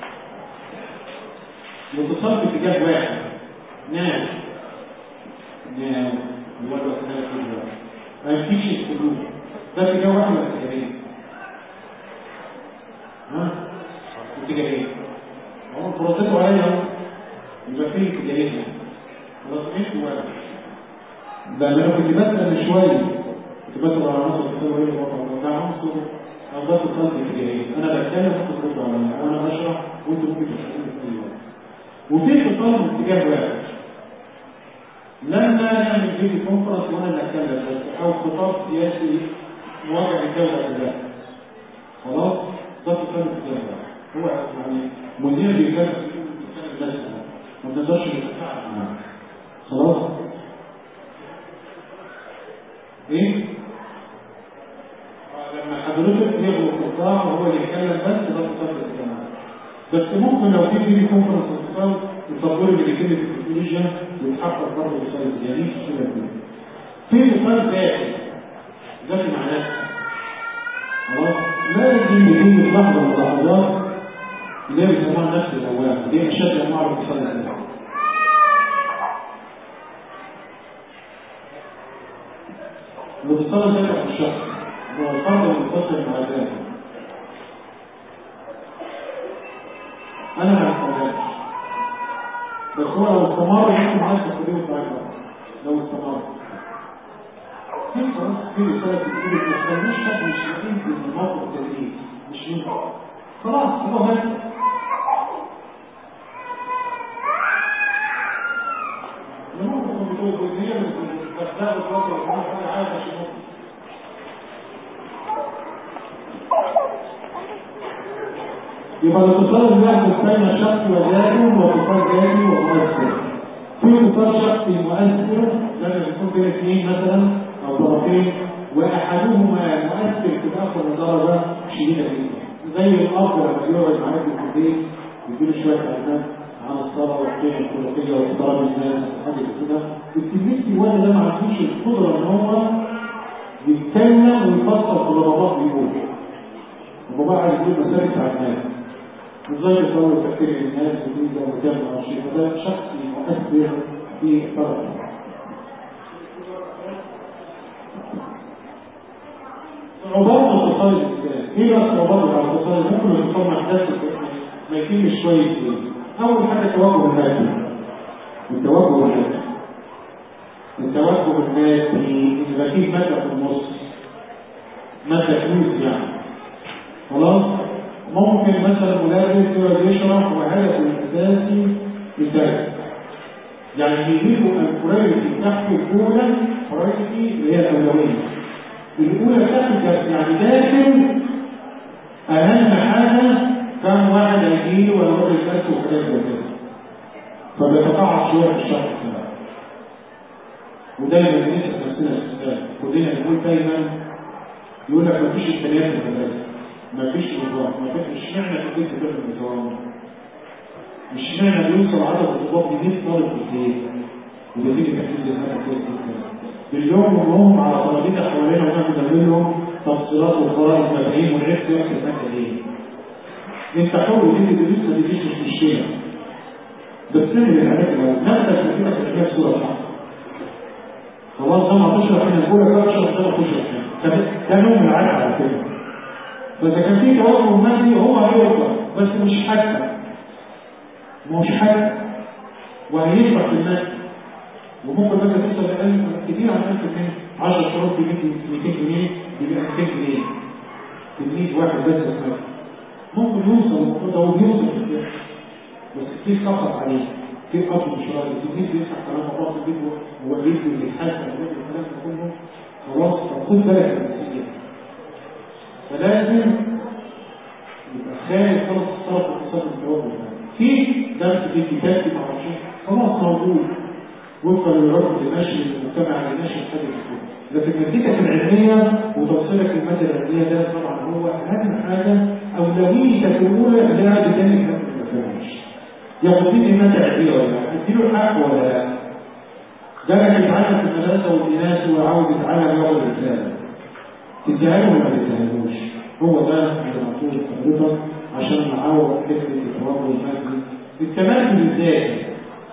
الاتصال في اتجاه واحد نام نام الوضع كده كده ما فيش السلوك ده اتجاه واحد ولا اتجاهين؟ ها؟ اتجاهين هو فرصته عليها يبقى فيه اتجاهين خلاص مش واحد ده انا كنت بسال شويه كنت بسال على عنصر الكتاب ايه هو ده عنصر او ده اتصال اتجاهين انا بتكلم وانتوا بتردوا عليا او انا بشرح وانتوا ممكن تسالوا في وفي اتصال من اتجاه واحد لما نعمل فيديو كونفرنس وانا اللي اتكلم بس او خطاب سياسي مواجهه الدوله كلها خلاص ده اتصال اتجاه واحد هو يعني مدير بيتكلم بس ما نقدرش نتفاعل معاه خلاص ايه لما حضرتك يغلق القطاع وهو اللي يتكلم بس ده مصدر الجماعه بس ممكن لو في فيديو كونفرنس اتصال التطوير اللي بيتم في التكنولوجيا يتحقق برضه بصوره يعني في الصوره دي في مثال ذاتي ذاتي مع نفسه خلاص لازم يكون في لحظه من اللحظات اللي هي بيسموها نفس اللوامه دي اشد انواع الاتصال الذاتي الاتصال الذاتي في الشخص هو الفرد المتصل مع ذاته انا ما استمرش بس هو لو استمر يمكن معاك تقريبا بتاعتها لو استمر في خلاص في رسالة بتقول ما تخليش حد مش يقين في الموقف التدريب مش ينفع خلاص هو بس الموقف بتقول هي بتبدأ الفترة وكل حاجة عايزة عشان يبقى الاتصال اللي بيحدث بين الشخص وذاته واتصال ذاتي ومؤثر في اتصال شخصي مؤثر لما يكون بين اثنين مثلا او طرفين واحدهما مؤثر في الاخر لدرجه شديده جدا زي الاب لما يقعد معاك في البيت يديله شويه تعليمات عن الصلاه والقيم الخلقيه واحترام الناس وحاجه كده التلميذ في الوقت ده ما عندوش القدره ان هو يتكلم ويفسر في الرباط بيقول هو بقى عايز يقول مسائل تعليمات ازاي يطور تفكير الناس وتبدا وتعمل شيء فده شخص مؤثر في فرق صعوبات اتصال الانسان ايه بقى الصعوبات بتاع الاتصال ممكن الاتصال مع الناس ما يتمش شويه اول حاجه التوجه الذاتي التوجه الذاتي التوجه الذاتي يبقى فيه ماده في النص ماده فلوس يعني خلاص ممكن مثلا مدرس يقعد يشرح وهدفه الاساسي الدرس يعني يجيبوا البرايورتي بتاعته الاولى برايورتي اللي هي الاولويه الاولى بتاعته يعني داخل اهم حاجه كم واحد هيجي ولا واحد يسال وحاجات زي كده فبيتقاعد شويه في الشخص ده ودايما بنسال نفسنا السؤال كلنا نقول دايما يقول لك مفيش امكانيات في المدرسه مفيش نظام مفيش اشمعنى في البيت غير النظام مش معنى بيوصل عدد الطلاب ل 100 طالب في البيت وده فيه تحديد للمدى كويس جدا باليوم وهم على طلبينا حوالينا ونعمل لهم تفصيلات وخرائط مفاهيم ونعرف يحصل الماده ايه انت حر ان انت تدرس ما تدرسش مش مشكله بس تعمل الحاجات الاول نفسك كده تشرح صوره صح خلاص لما تشرح هنا الاولى تشرح ده تشرح هنا ده نوع من العاده على فكره فاذا كان في توجه مادي هو هيوصل بس مش حتى مش حتى وهيدفع في المادي وممكن بقى توصل لأقل كتير عن 1000 جنيه 10 شهور ب 200 جنيه ب 2000 جنيه تلميذ واحد بس المادي ممكن يوصل الموضوع ده وبيوصل في الفكر بس كتير سقط عليه كتير قبل مش راضي التلميذ بيفتح كلام الله في البيت هو بيجي ويتحاسب الكلام ده كله خلاص فخد بالك من النتيجه فلازم يبقى خارج خالص الصرف الاقتصاد التوجه في درس في كتاب في معرفش خلاص موجود وفقا لرغبة النشر المجتمع لنشر حاجة كده لكن نتيجة العلمية وتوصيلك المادة العلمية ده طبعا هو أهم حاجة أولوية الأولى لا بذلك ما تفهمش يقضيني المادة العلمية ولا لا اديله حق ولا لا ده اللي يتعلم في المدرسة والإناث وعاوز يتعلم يوم الرسالة تديها له ولا ما تديهالوش هو ده اللي مطلوب حضرتك عشان نعوض فكرة التوجه المادي التمثل الذاتي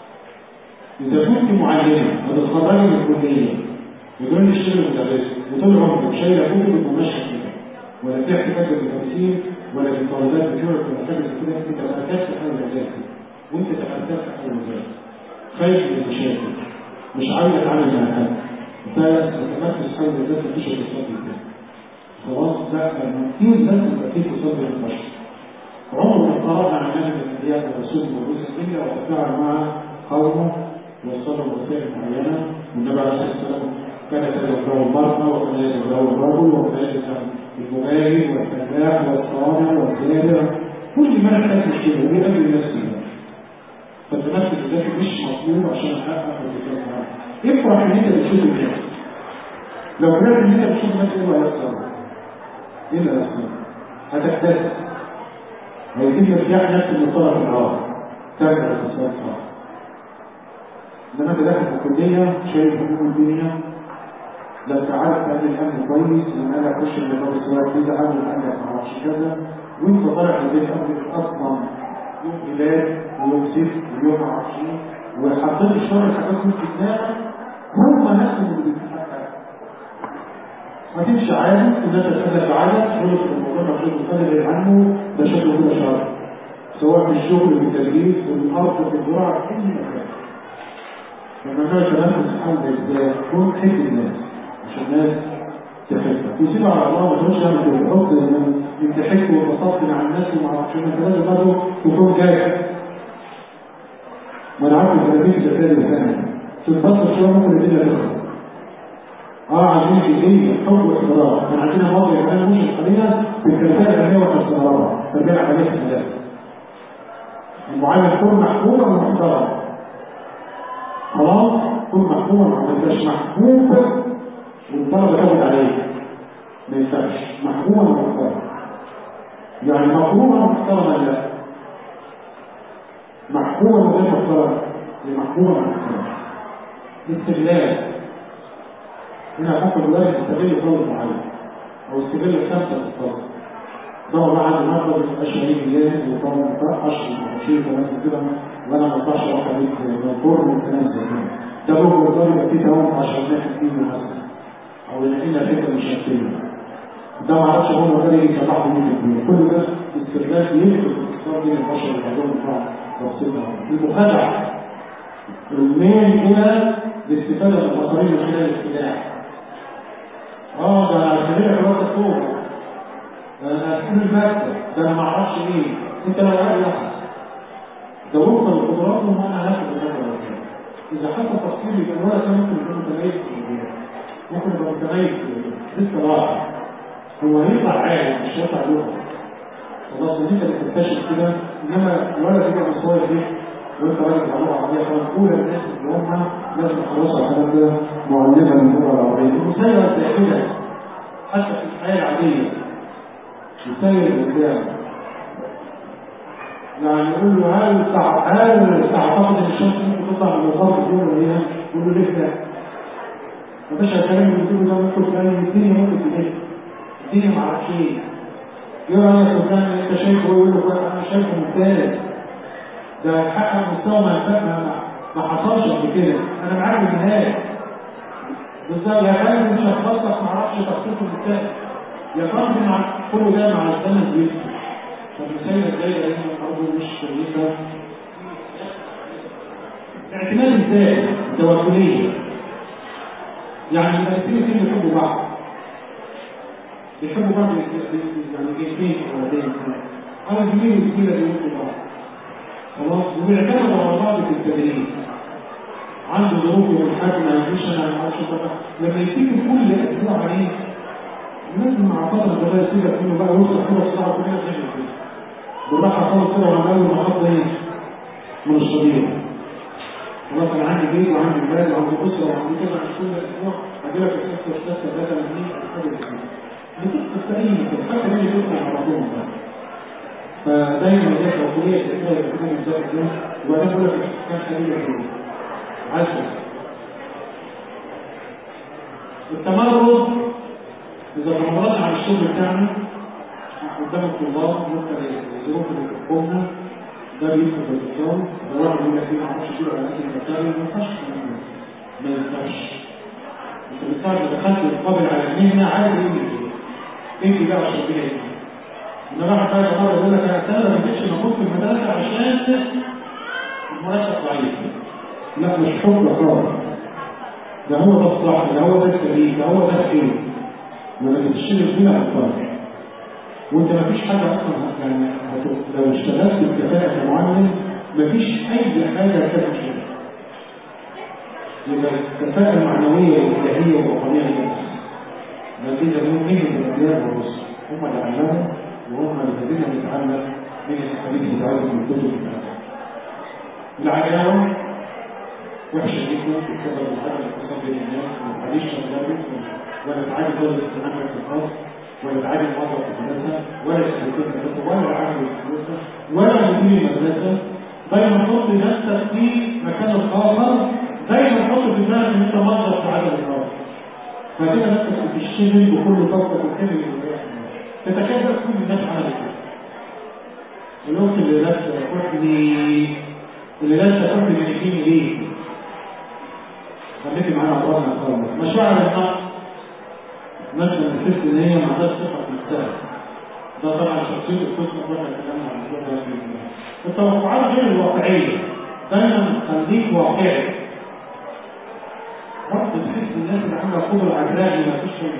إذا كنت معلمة وتتخرجي من الكلية بدون تشتغل مدرسة وطول عمرك شايلة كتب وماشية كده ولا في احتكاك بالتفاصيل ولا في الطالبات بتوعك ولا حاجة زي كده أنت تأسست حاجة ذاتي وأنت تأسست حاجة ذاتي خايف من المشاكل مش عايز أتعامل مع حد بس تتمثل حاجة ذاتي مفيش اتصال كده خلاص لا كتير ناس يبقى فيه اتصال بين البشر عمر ما قرأنا عن نبي من الأنبياء والرسول والرسل إلا وتفاعل مع قومه وصلوا رسائل معينة والنبي عليه الصلاة والسلام كان يتذكر المرأة وكان يتذكر الرجل وكان يتذكر المباهي والفلاح والصانع والزارع كل ما نحتاج شيء ويقابل الناس فيها فالتمثل الذاتي مش مطلوب عشان احقق الذكاء افرح ان انت بتشوف الناس لو كنت ان انت بتشوف الناس ايه اللي هيحصل؟ ايه اللي هيحصل؟ هتحتاج هيتم ارتياح نفس المطلع في الارض ترجع للتصرف انما انت داخل في الكليه شايف حكومه الدنيا لو تعرف تعمل الامن كويس ان انا اخش النظام السواقي كده اعمل الامن ما اعرفش كذا وانت طالع من البيت قبل اصلا يوم ميلاد ويوم صفر ويوم ما اعرفش ايه وحطيت الشغل الحاجات دي في دماغك هم نفسهم اللي بيتحقق ما تمشي عادي الناس تسألك عادي تقول في الموضوع ده شغل تقلل عنه ده شكله كده شهر سواء في الشغل في التدريس في الارض في الزراعه في اي مكان لما كان كلام سبحان الله كن تحب الناس عشان الناس تحبك وسيب على الله ما تقولش اعمل كده حط انت تحب وتصفي مع الناس وما اعرفش انت لازم برضه تكون جاهز ما انا عارف التلاميذ الزكاه الثانيه تتبسط شويه ممكن الدنيا تخرب اه عايزين جديد حب واحترام كان عندنا موضوع كمان مش قليلا في الكلفات العلميه والاستمرار ترجع عمليه الخلاف المعلم كن محبوبا ومحترم خلاص كن محبوبا ما تبقاش محبوب والطلبه تاخد عليه ما ينفعش محبوبا ومحترم يعني مفهوما ومحترما لا محبوبا وغير محترم محبوبا ومحترم استغلال هنا حكم الوالد يستغل طالب معين او يستغل الخمسه في الطالب ده والله عندي مرضى بيبقى شريك ليا وطبعا ما ينفعش وشيء كمان كده وانا ما اطلعش اروح عليك دكتور والكلام زي كده ده برضه يقدر يبقى فيه توهم عشان ناخد فيه مثلا او يلاقينا فكره مش هتفيد ده ما اعرفش هو ده اللي يصلحه مين الدنيا كل ده استغلال يمكن الاتصال بين البشر وبعضهم بعض تفصيلها المخادعه الميل الى الاستفاده من المصاريف من خلال الاستلاح اه ده سبيل حوار الصوت ده انا هتكون المكتب ده انا ما اعرفش ايه انت لو قاعد لحظه ده وفقا لقدراتهم انا هاخد المكتب اذا حصل تفصيل يبقى الولد ده ممكن يكون متميز في البيئه ممكن يبقى متميز في لسه راح هو هيطلع عالي مش هيطلع لغه خلاص انت اللي تكتشف كده انما الولد يبقى مستوى فيه وانت راجل معلومه عربيه خلاص اولى الناس اللي هم لازم يخلصوا على الكلام ده معلمه للغه العربيه المسيره الداخله حتى في الحياه العاديه يسير القدام يعني يقول له هل هل تعتقد ان الشمس ممكن تطلع من الغرب في يوم من الايام؟ يقول له ليه لا؟ ما فيش الكلام اللي بتقوله ده ممكن تلاقي الدنيا ممكن تلف الدنيا ما اعرفش ايه يقول انا فلان انت شايفه يقول له انا شايفه ممتاز ده حقق مستوى ما ما حصلش قبل كده انا معاك النهايه بالظبط يا فندم مش هتخصص ما اعرفش تخصيصه بالتالي يا فندم مع كل ده مع الزمن بيفرق فبالتالي ازاي لان برضه مش كويسه اعتماد الذات التوكليه يعني الاثنين الاثنين بيحبوا بعض بيحبوا بعض يعني جنسين حوالين او الجميل والجميله بيحبوا بعض خلاص وبيعتمدوا على بعض في التدريب عنده ظروف والحاج ما يجيش انا ما اعرفش لما يتم كل اسبوع عليه لازم مع فتره صغيره كده انه بقى يوصل فرص صعبه كلها تعمل كده بالراحه خالص كده وانا اول ما احط ايه من الصغير خلاص انا عندي بيت وعندي ولاد وعندي اسره وعندي كذا مش كل اسبوع اجي لك الست والثلاثه ثلاثه اثنين حاجه زي كده بتبقى في اي مكان حتى لما يدخل على بعضهم بقى فدايما دي توصيليه كده بتكون مزاج ده وانا بقول لك كان خليل كده عشرة التمرد إذا تمردنا على الشغل بتاعنا قدام الطلاب ممكن الظروف اللي بتحكمنا ده بيدخل في الإقامة ده واحد يقول لك ما اعرفش اشيل على نفسي المسائل ما ينفعش ما ينفعش انت بالفعل دخلت مقابل على المهنة عارف ايه اللي انت بقى عشان كده ايه انما واحد بقى مرة يقول لك انا سنة ما جبتش مجهود في المدرسة عشان المرتب ضعيف لا مش حب خالص ده هو ده الصح ده هو ده السليم ده هو ده الخير ولا بتشتغل فيها أفكار وانت ما فيش حاجة أصلا يعني لو اشتغلت بكفاءة كمعلم ما فيش أي حاجة كده كده يبقى الكفاءة المعنوية والإلهية والروحانية للناس الذين لهم من الأنبياء والرسل هم اللي علموا وهم الذين نتعلم من الحديث بتاعتهم من الكتب بتاعتهم العداوة وحشة جدا بسبب العدم الاقتصاد بين الناس ما تعليش مدرس ولا تعالي طالب استعمال في الخاص ولا تعالي موظف في المدرسة ولا سكرتير المدرسة ولا العامل في المدرسة ولا مدير المدرسة دايما حط نفسك في مكان الآخر دايما حط في دماغك ان انت مصدر في عدم الآخر فكده نفسك بتشتغل بكل طاقتك وكل اللي تتكاد تكون الناس عملت كده الوقت اللي لابسه كحلي اللي لابسه كحلي من الدين ليه خليكي معانا عبارنا خالص مشاعر النقص مثلا الست ان هي ما عندهاش ثقه في نفسها ده طبعا شخصيه القسم واحنا اتكلمنا عن الموضوع ده التوقعات غير الواقعيه دايما خليك واقعي رب تحس الناس اللي عندها قدره عدلاء ما فيش شيء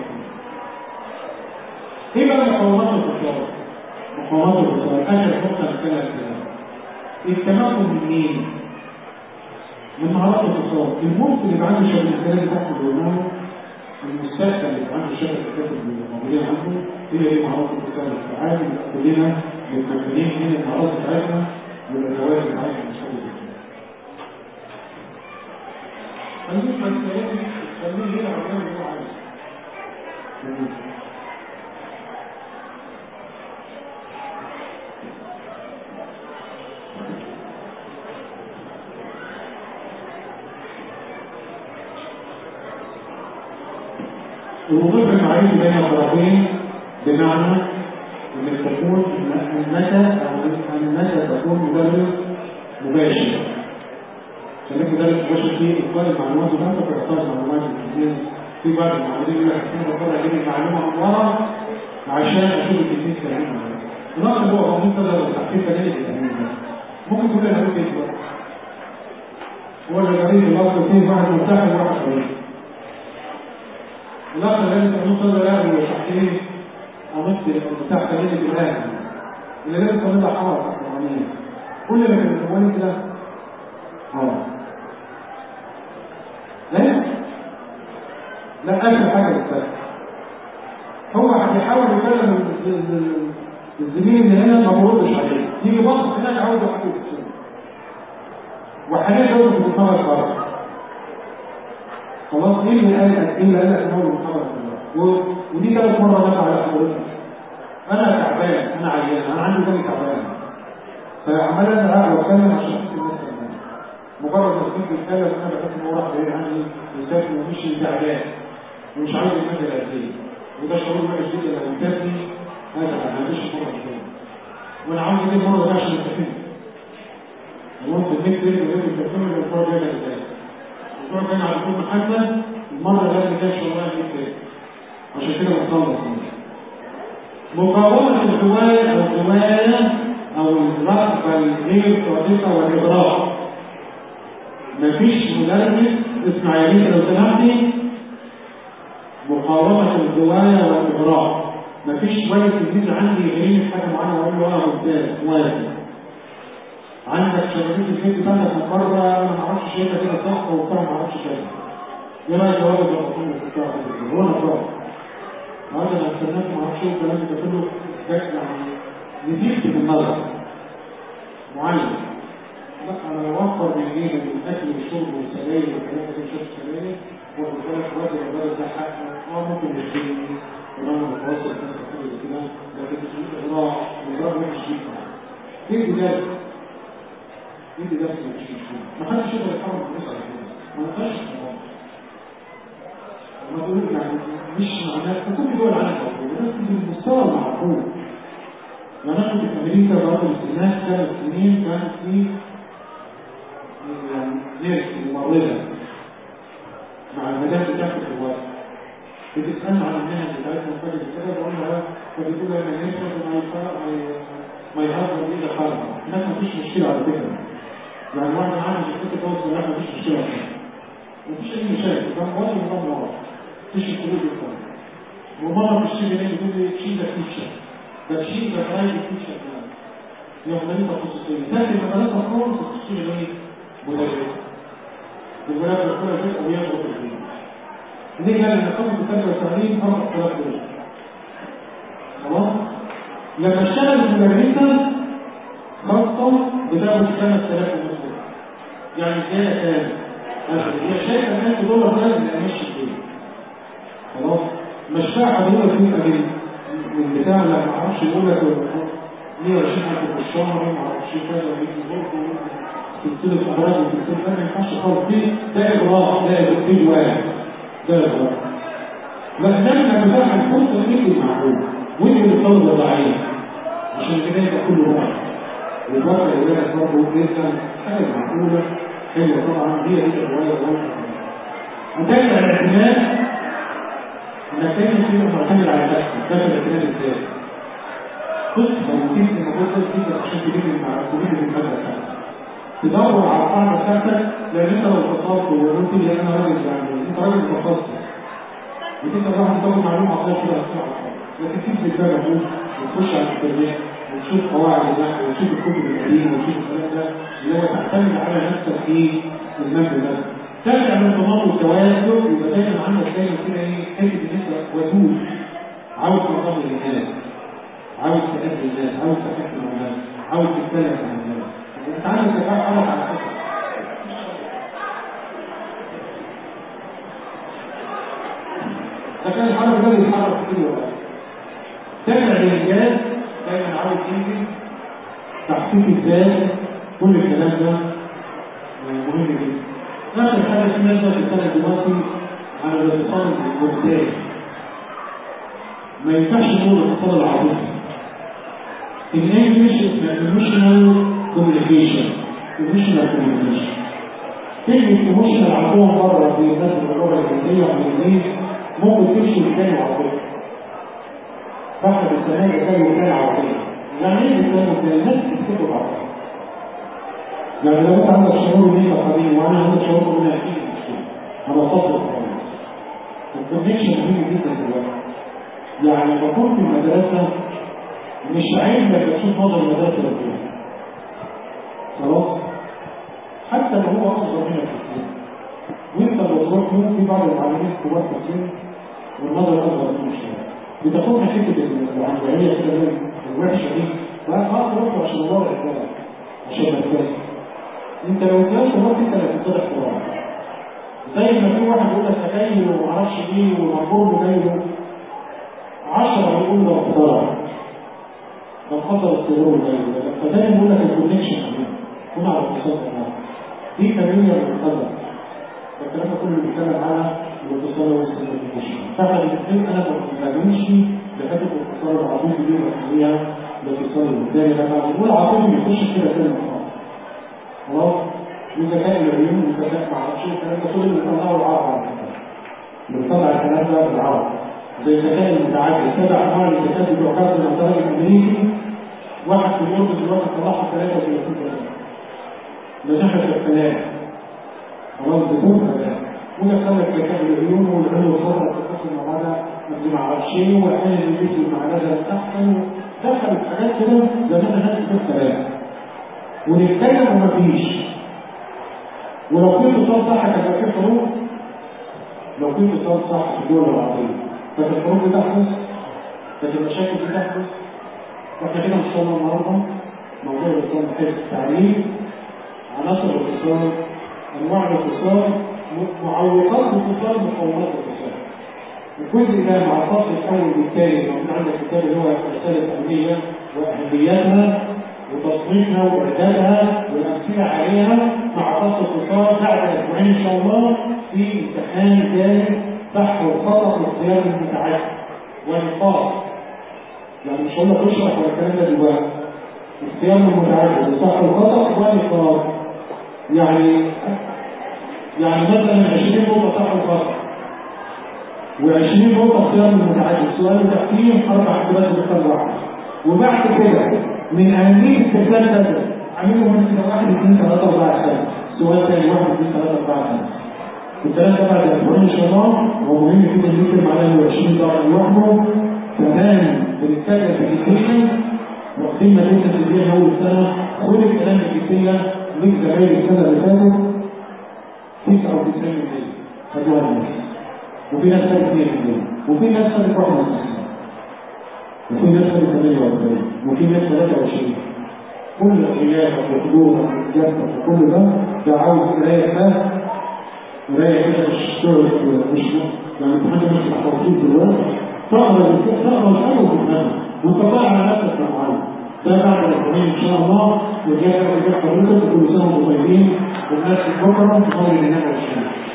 ايه بقى مقاومات الخساره مقاومات الخساره اخر نقطه نتكلم فيها التمكن من مين من مهارات الاتصال الممكن اللي عنده شغل الكلام تحت بيقولوا المستشفى اللي عنده شغل الكاتب الموجودين عنده هي دي مهارات الاتصال الفعال كلنا متمكنين من المهارات بتاعتنا والادوات بتاعتنا مش حاجه خليك بس خليه يلعب زي ما هو عايز الوظيفة المعرفة بين الطرفين بمعنى انك تكون انك او انك تكون مدرس مباشر خليك مدرس مباشر في اخبار المعلومات بتاعتك وتحتاج معلومات كتير في بعض المعلومين يقول لك انا بقرا اجيب المعلومه من ورا عشان اشوف التكنيك كلام النقص اللي هو ممكن تقدر تحقيق دليل التكنيك ممكن تقول انا قلت ايه هو اللي غريب الأصل فيه واحد مرتاح وواحد غريب الأصل لازم تكون صدر لا هو تحقيق أمد المتاح خليني بالآن اللي لازم تعملها حركة قرآنية كل اللي كان يسموني كده اه لا لا آخر حاجة بتاعت هو هيحاول يكلم الزميل اللي هنا ما بردش عليه يجي بص هناك عاوز يحكي وحاجات برضه في المحاضرة الخارج خلاص ايه اللي قال لك ايه اللي قال لك ان هو المحاضرة الخارج ودي ثالث مرة نفع على حضرتك انا تعبان انا عيان انا عندي بالي تعبان فعمال انا واتكلم عشان احس الناس تعبان مجرد ما كنت بتكلم انا بحس ان هو راح بعيد عني وسافر ومشي تعبان ومش عايز يمثل قد ايه وده شعور وحش جدا لو انتهي هذا ما عنديش مرة تاني وانا عاوز اجيب مرة ده عشان استفيد ممكن نكتب ونكتب تكمل الاسبوع الجاي ازاي الاسبوع الجاي على طول محمد المره اللي جايه ان شاء الله نكتب عشان كده نخلص مقاومه الهوايه او الهوايه او الرغبه الغير صادقه والاغراء مفيش مدرس اسمع يا بنت لو سمحتي مقاومه الهوايه والاغراء مفيش كويس جديد عندي يغنيني في حاجه معينه واقول له انا ممتاز موافق عندك شبابيك البيت بتاعتك من بره انا ما اعرفش شايفها كده صح وبتاع ما اعرفش كده ايه رايك يا ولد لما تكون بتاع هو انا بتاع هذا انا استناك ما اعرفش ايه الكلام ده كله ده يعني نزيد من النظر معين لا انا بوفر من ايه من الاكل والشرب والسجاير والكلام ده شرب سجاير واخد بالك راجل الولد ده حق اه ممكن يشتري وانا متوسط ناس كتير كده لكن مش اغراء اغراء وحش جدا ايه البدايه انت ده ما حدش يقدر يتحرك الناس على كده ما نقدرش ما تقول يعني مش معناه كل دول العالم موجوده بس بالمستوى المعقول يعني انا كنت في امريكا بعد الاستئناف ثلاث سنين كان في يعني ناس ممرضه مع المدام بتاعت الوقت بتسألنا عن المهن بتاعتنا فجأة كده بقول لها فبتقول لها انا نفسي ما يفرق ما يهرب ايه ده خالص هناك مفيش مشكله على فكره يعني واحد عامل شركة توصل لا مفيش مشكلة مفيش أي مشاكل كان مواد وكان مواد مفيش الخروج الفرق ومرة بتشتري ليه بتقول لي تشيل ده فيتشر ده تشيل ده برايفت فيتشر كمان هي مدرسة خصوصية لكن المدرسة خالص بتشتري ليه مدرسة الولاد بيدخلوا البيت أو ياخدوا في البيت ليه قال إن قبل التربية والتعليم 4000 جنيه خلاص لما اشتغل في مدرسة خاصة بتاخد 5000 ونص يعني ازاي كام هي شايفه الناس دول لازم ماشي فيه خلاص مش فاهم دول فيه من من بتاع لا ما اعرفش يقول لك 120 في الشهر ما اعرفش كذا بيجي برضه سلسله امراض وسلسله ما ينفعش خالص دي ده اغراء ده تفكير واحد ده اغراء لكن لما بتاع الفرصه دي معقول ودي الطلبه ضعيف عشان كده يبقى كله واحد والبقى الولاد برضه جدا حاجه معقوله حلوه طبعا هي دي الروايه الواحده وتاني الاعتماد انك تعمل فيه معتمد على نفسك ده الاعتماد ازاي بص لو جيت لما بص كده عشان تجيب المعلومات تجيب الماده تدور على القاعده بتاعتك لان انت لو اتصلت وقلت لي انا راجل يعني انت راجل متخصص بتبقى واحد تاخد معلومه عقليه كده بسرعه لكن تيجي تتابع وتخش على الانترنت وتشوف قواعد النحو وتشوف الكتب القديمه وتشوف الكلام ده اللي هو تعتمد على نفسك في المبنى ده ترجع من الضمان والتوازن يبقى دايما عندك دايما كده ايه حته ان انت ودود عاوز تنظم للناس عاوز تهدي الناس عاوز تحكم الناس عاوز تتكلم عن الناس انت عندك تفاعل على فكره فكان الحرب ده يتحرك كتير ولا تابع الرجال دايما عاوز ينزل تحقيق الذات كل الكلام ده مهم جدا نفس الحاجه في ناس بتتكلم دلوقتي على الاتصال المبتدئ ما ينفعش نقول الاتصال العاطفي الانجلش ايموشنال كوميونيكيشن ايموشنال كوميونيكيشن كلمه ايموشنال عندهم بره في الناس اللغه الانجليزيه والانجليزيه ممكن تمشي بالتاني عاطفي فاحنا بالسنه كان وكان عاطفي يعني ايه بالتاني وكان الناس بتكتب عاطفي يعني لو انت عندك شعور ان انت حبيبي وانا عندي شعور ان انا اكيد انا صفر الكونكشن مهم جدا دلوقتي يعني لما كنت في المدرسه مش عيب لما تشوف نظر المدرسه اللي خلاص حتى لو هو اصغر منك في السن وانت بتروح يوم في بعض المعلمين كبار في السن والنظر اصغر منك شويه بتاخدها حته العنجهيه كده الوحشه دي بقى خلاص روح عشان الله الرجاله عشان ما تكاسب انت لو كاسب هو انت اللي هتتصرف في زي ما في واحد يقول لك سجاير وما اعرفش ايه ومعقول وجايبه 10 يقول له اختار طب حصل السرور وجايبه فدايما يقول لك الكونكشن هنا على الاتصال دي تنميه للقدر الكلام ده كله بيتكلم على الاتصال والكونكشن فاحنا الاثنين انا ما بمشي لحته الاتصال العاطفي دي وبخليها الاتصال الثاني لما بنقول عاطفي بيخش كده كلمه خلاص وذكاء العيون وذكاء ما اعرفش الكلام ده كله بيطلعه العرب على فكره بيطلع الكلام ده بالعرب زي الذكاء المتعدد سبع انواع الذكاء بتوع كارت الانتاج الامريكي واحد في اليوم دلوقتي طلعها 33 نجحت في الكلام خلاص بدون كلام ودخل لك ذكاء العيون والعلو الخضراء تتصل مع بعضها ما اعرفش ايه واحيانا الفيديو مع ده احسن دخلت حاجات كده زمان الناس في الكلام ونتكلم ومفيش ولو كنت اتصال صح كان في حروف لو كنت اتصال صح في الدول العربيه كانت الحروف بتحدث كانت المشاكل بتحدث واحنا كده ان شاء الله النهارده موضوع الاتصال بحيث التعليم عناصر الاتصال انواع الاتصال معوقات الاتصال مقومات الاتصال الجزء ده مع الفصل الاول والثاني موجود عندك كتاب اللي هو رساله امنيه واهميتها وتصنيفها واعدادها والامثله عليها مع فصل اتصال بعد اسبوعين ان شاء الله في امتحان ثالث بحث وخطط واختيار المتعدد ونقاط يعني مش هقول لك اشرح ولا الكلام ده دلوقتي اختيار المتعدد وصح الخطا ونقاط يعني يعني مثلا 20 نقطه صح الخطا و20 نقطه اختيار المتعدد سؤال تحكيم اربع اجابات بختار واحده وبعد كده من اهميه استخدام كذا عاملهم من كده واحد اثنين ثلاثه اربعه خمسه سؤال ثاني واحد اثنين ثلاثه اربعه خمسه الكلام ده بعد اسبوعين ان شاء الله هو مهم جدا نكتب على 20 درجه لوحده كمان بنتكلم في الجديه واخدين مدرسه الجديه اول سنه خد الكلام الجديه من زمايل السنه اللي فاتت 99 خدوها الناس وفي ناس خدت 2 وفي ناس خدت 51 وفي ناس خدت 48 وفي ناس 23 كل غيابك وحضورك وإجابتك وكل ده ده عاوز قراية بس قراية كده مش شغل مش يعني حاجة مش محفوظين دلوقتي تقرا تقرا وتقرا وتفهم وانت طالع على نفسك يا معلم ده بعد الأسبوعين إن شاء الله وجاء إجابة حضرتك وكل سنة وانتم طيبين والناس بكرة تقوي لنا والشمس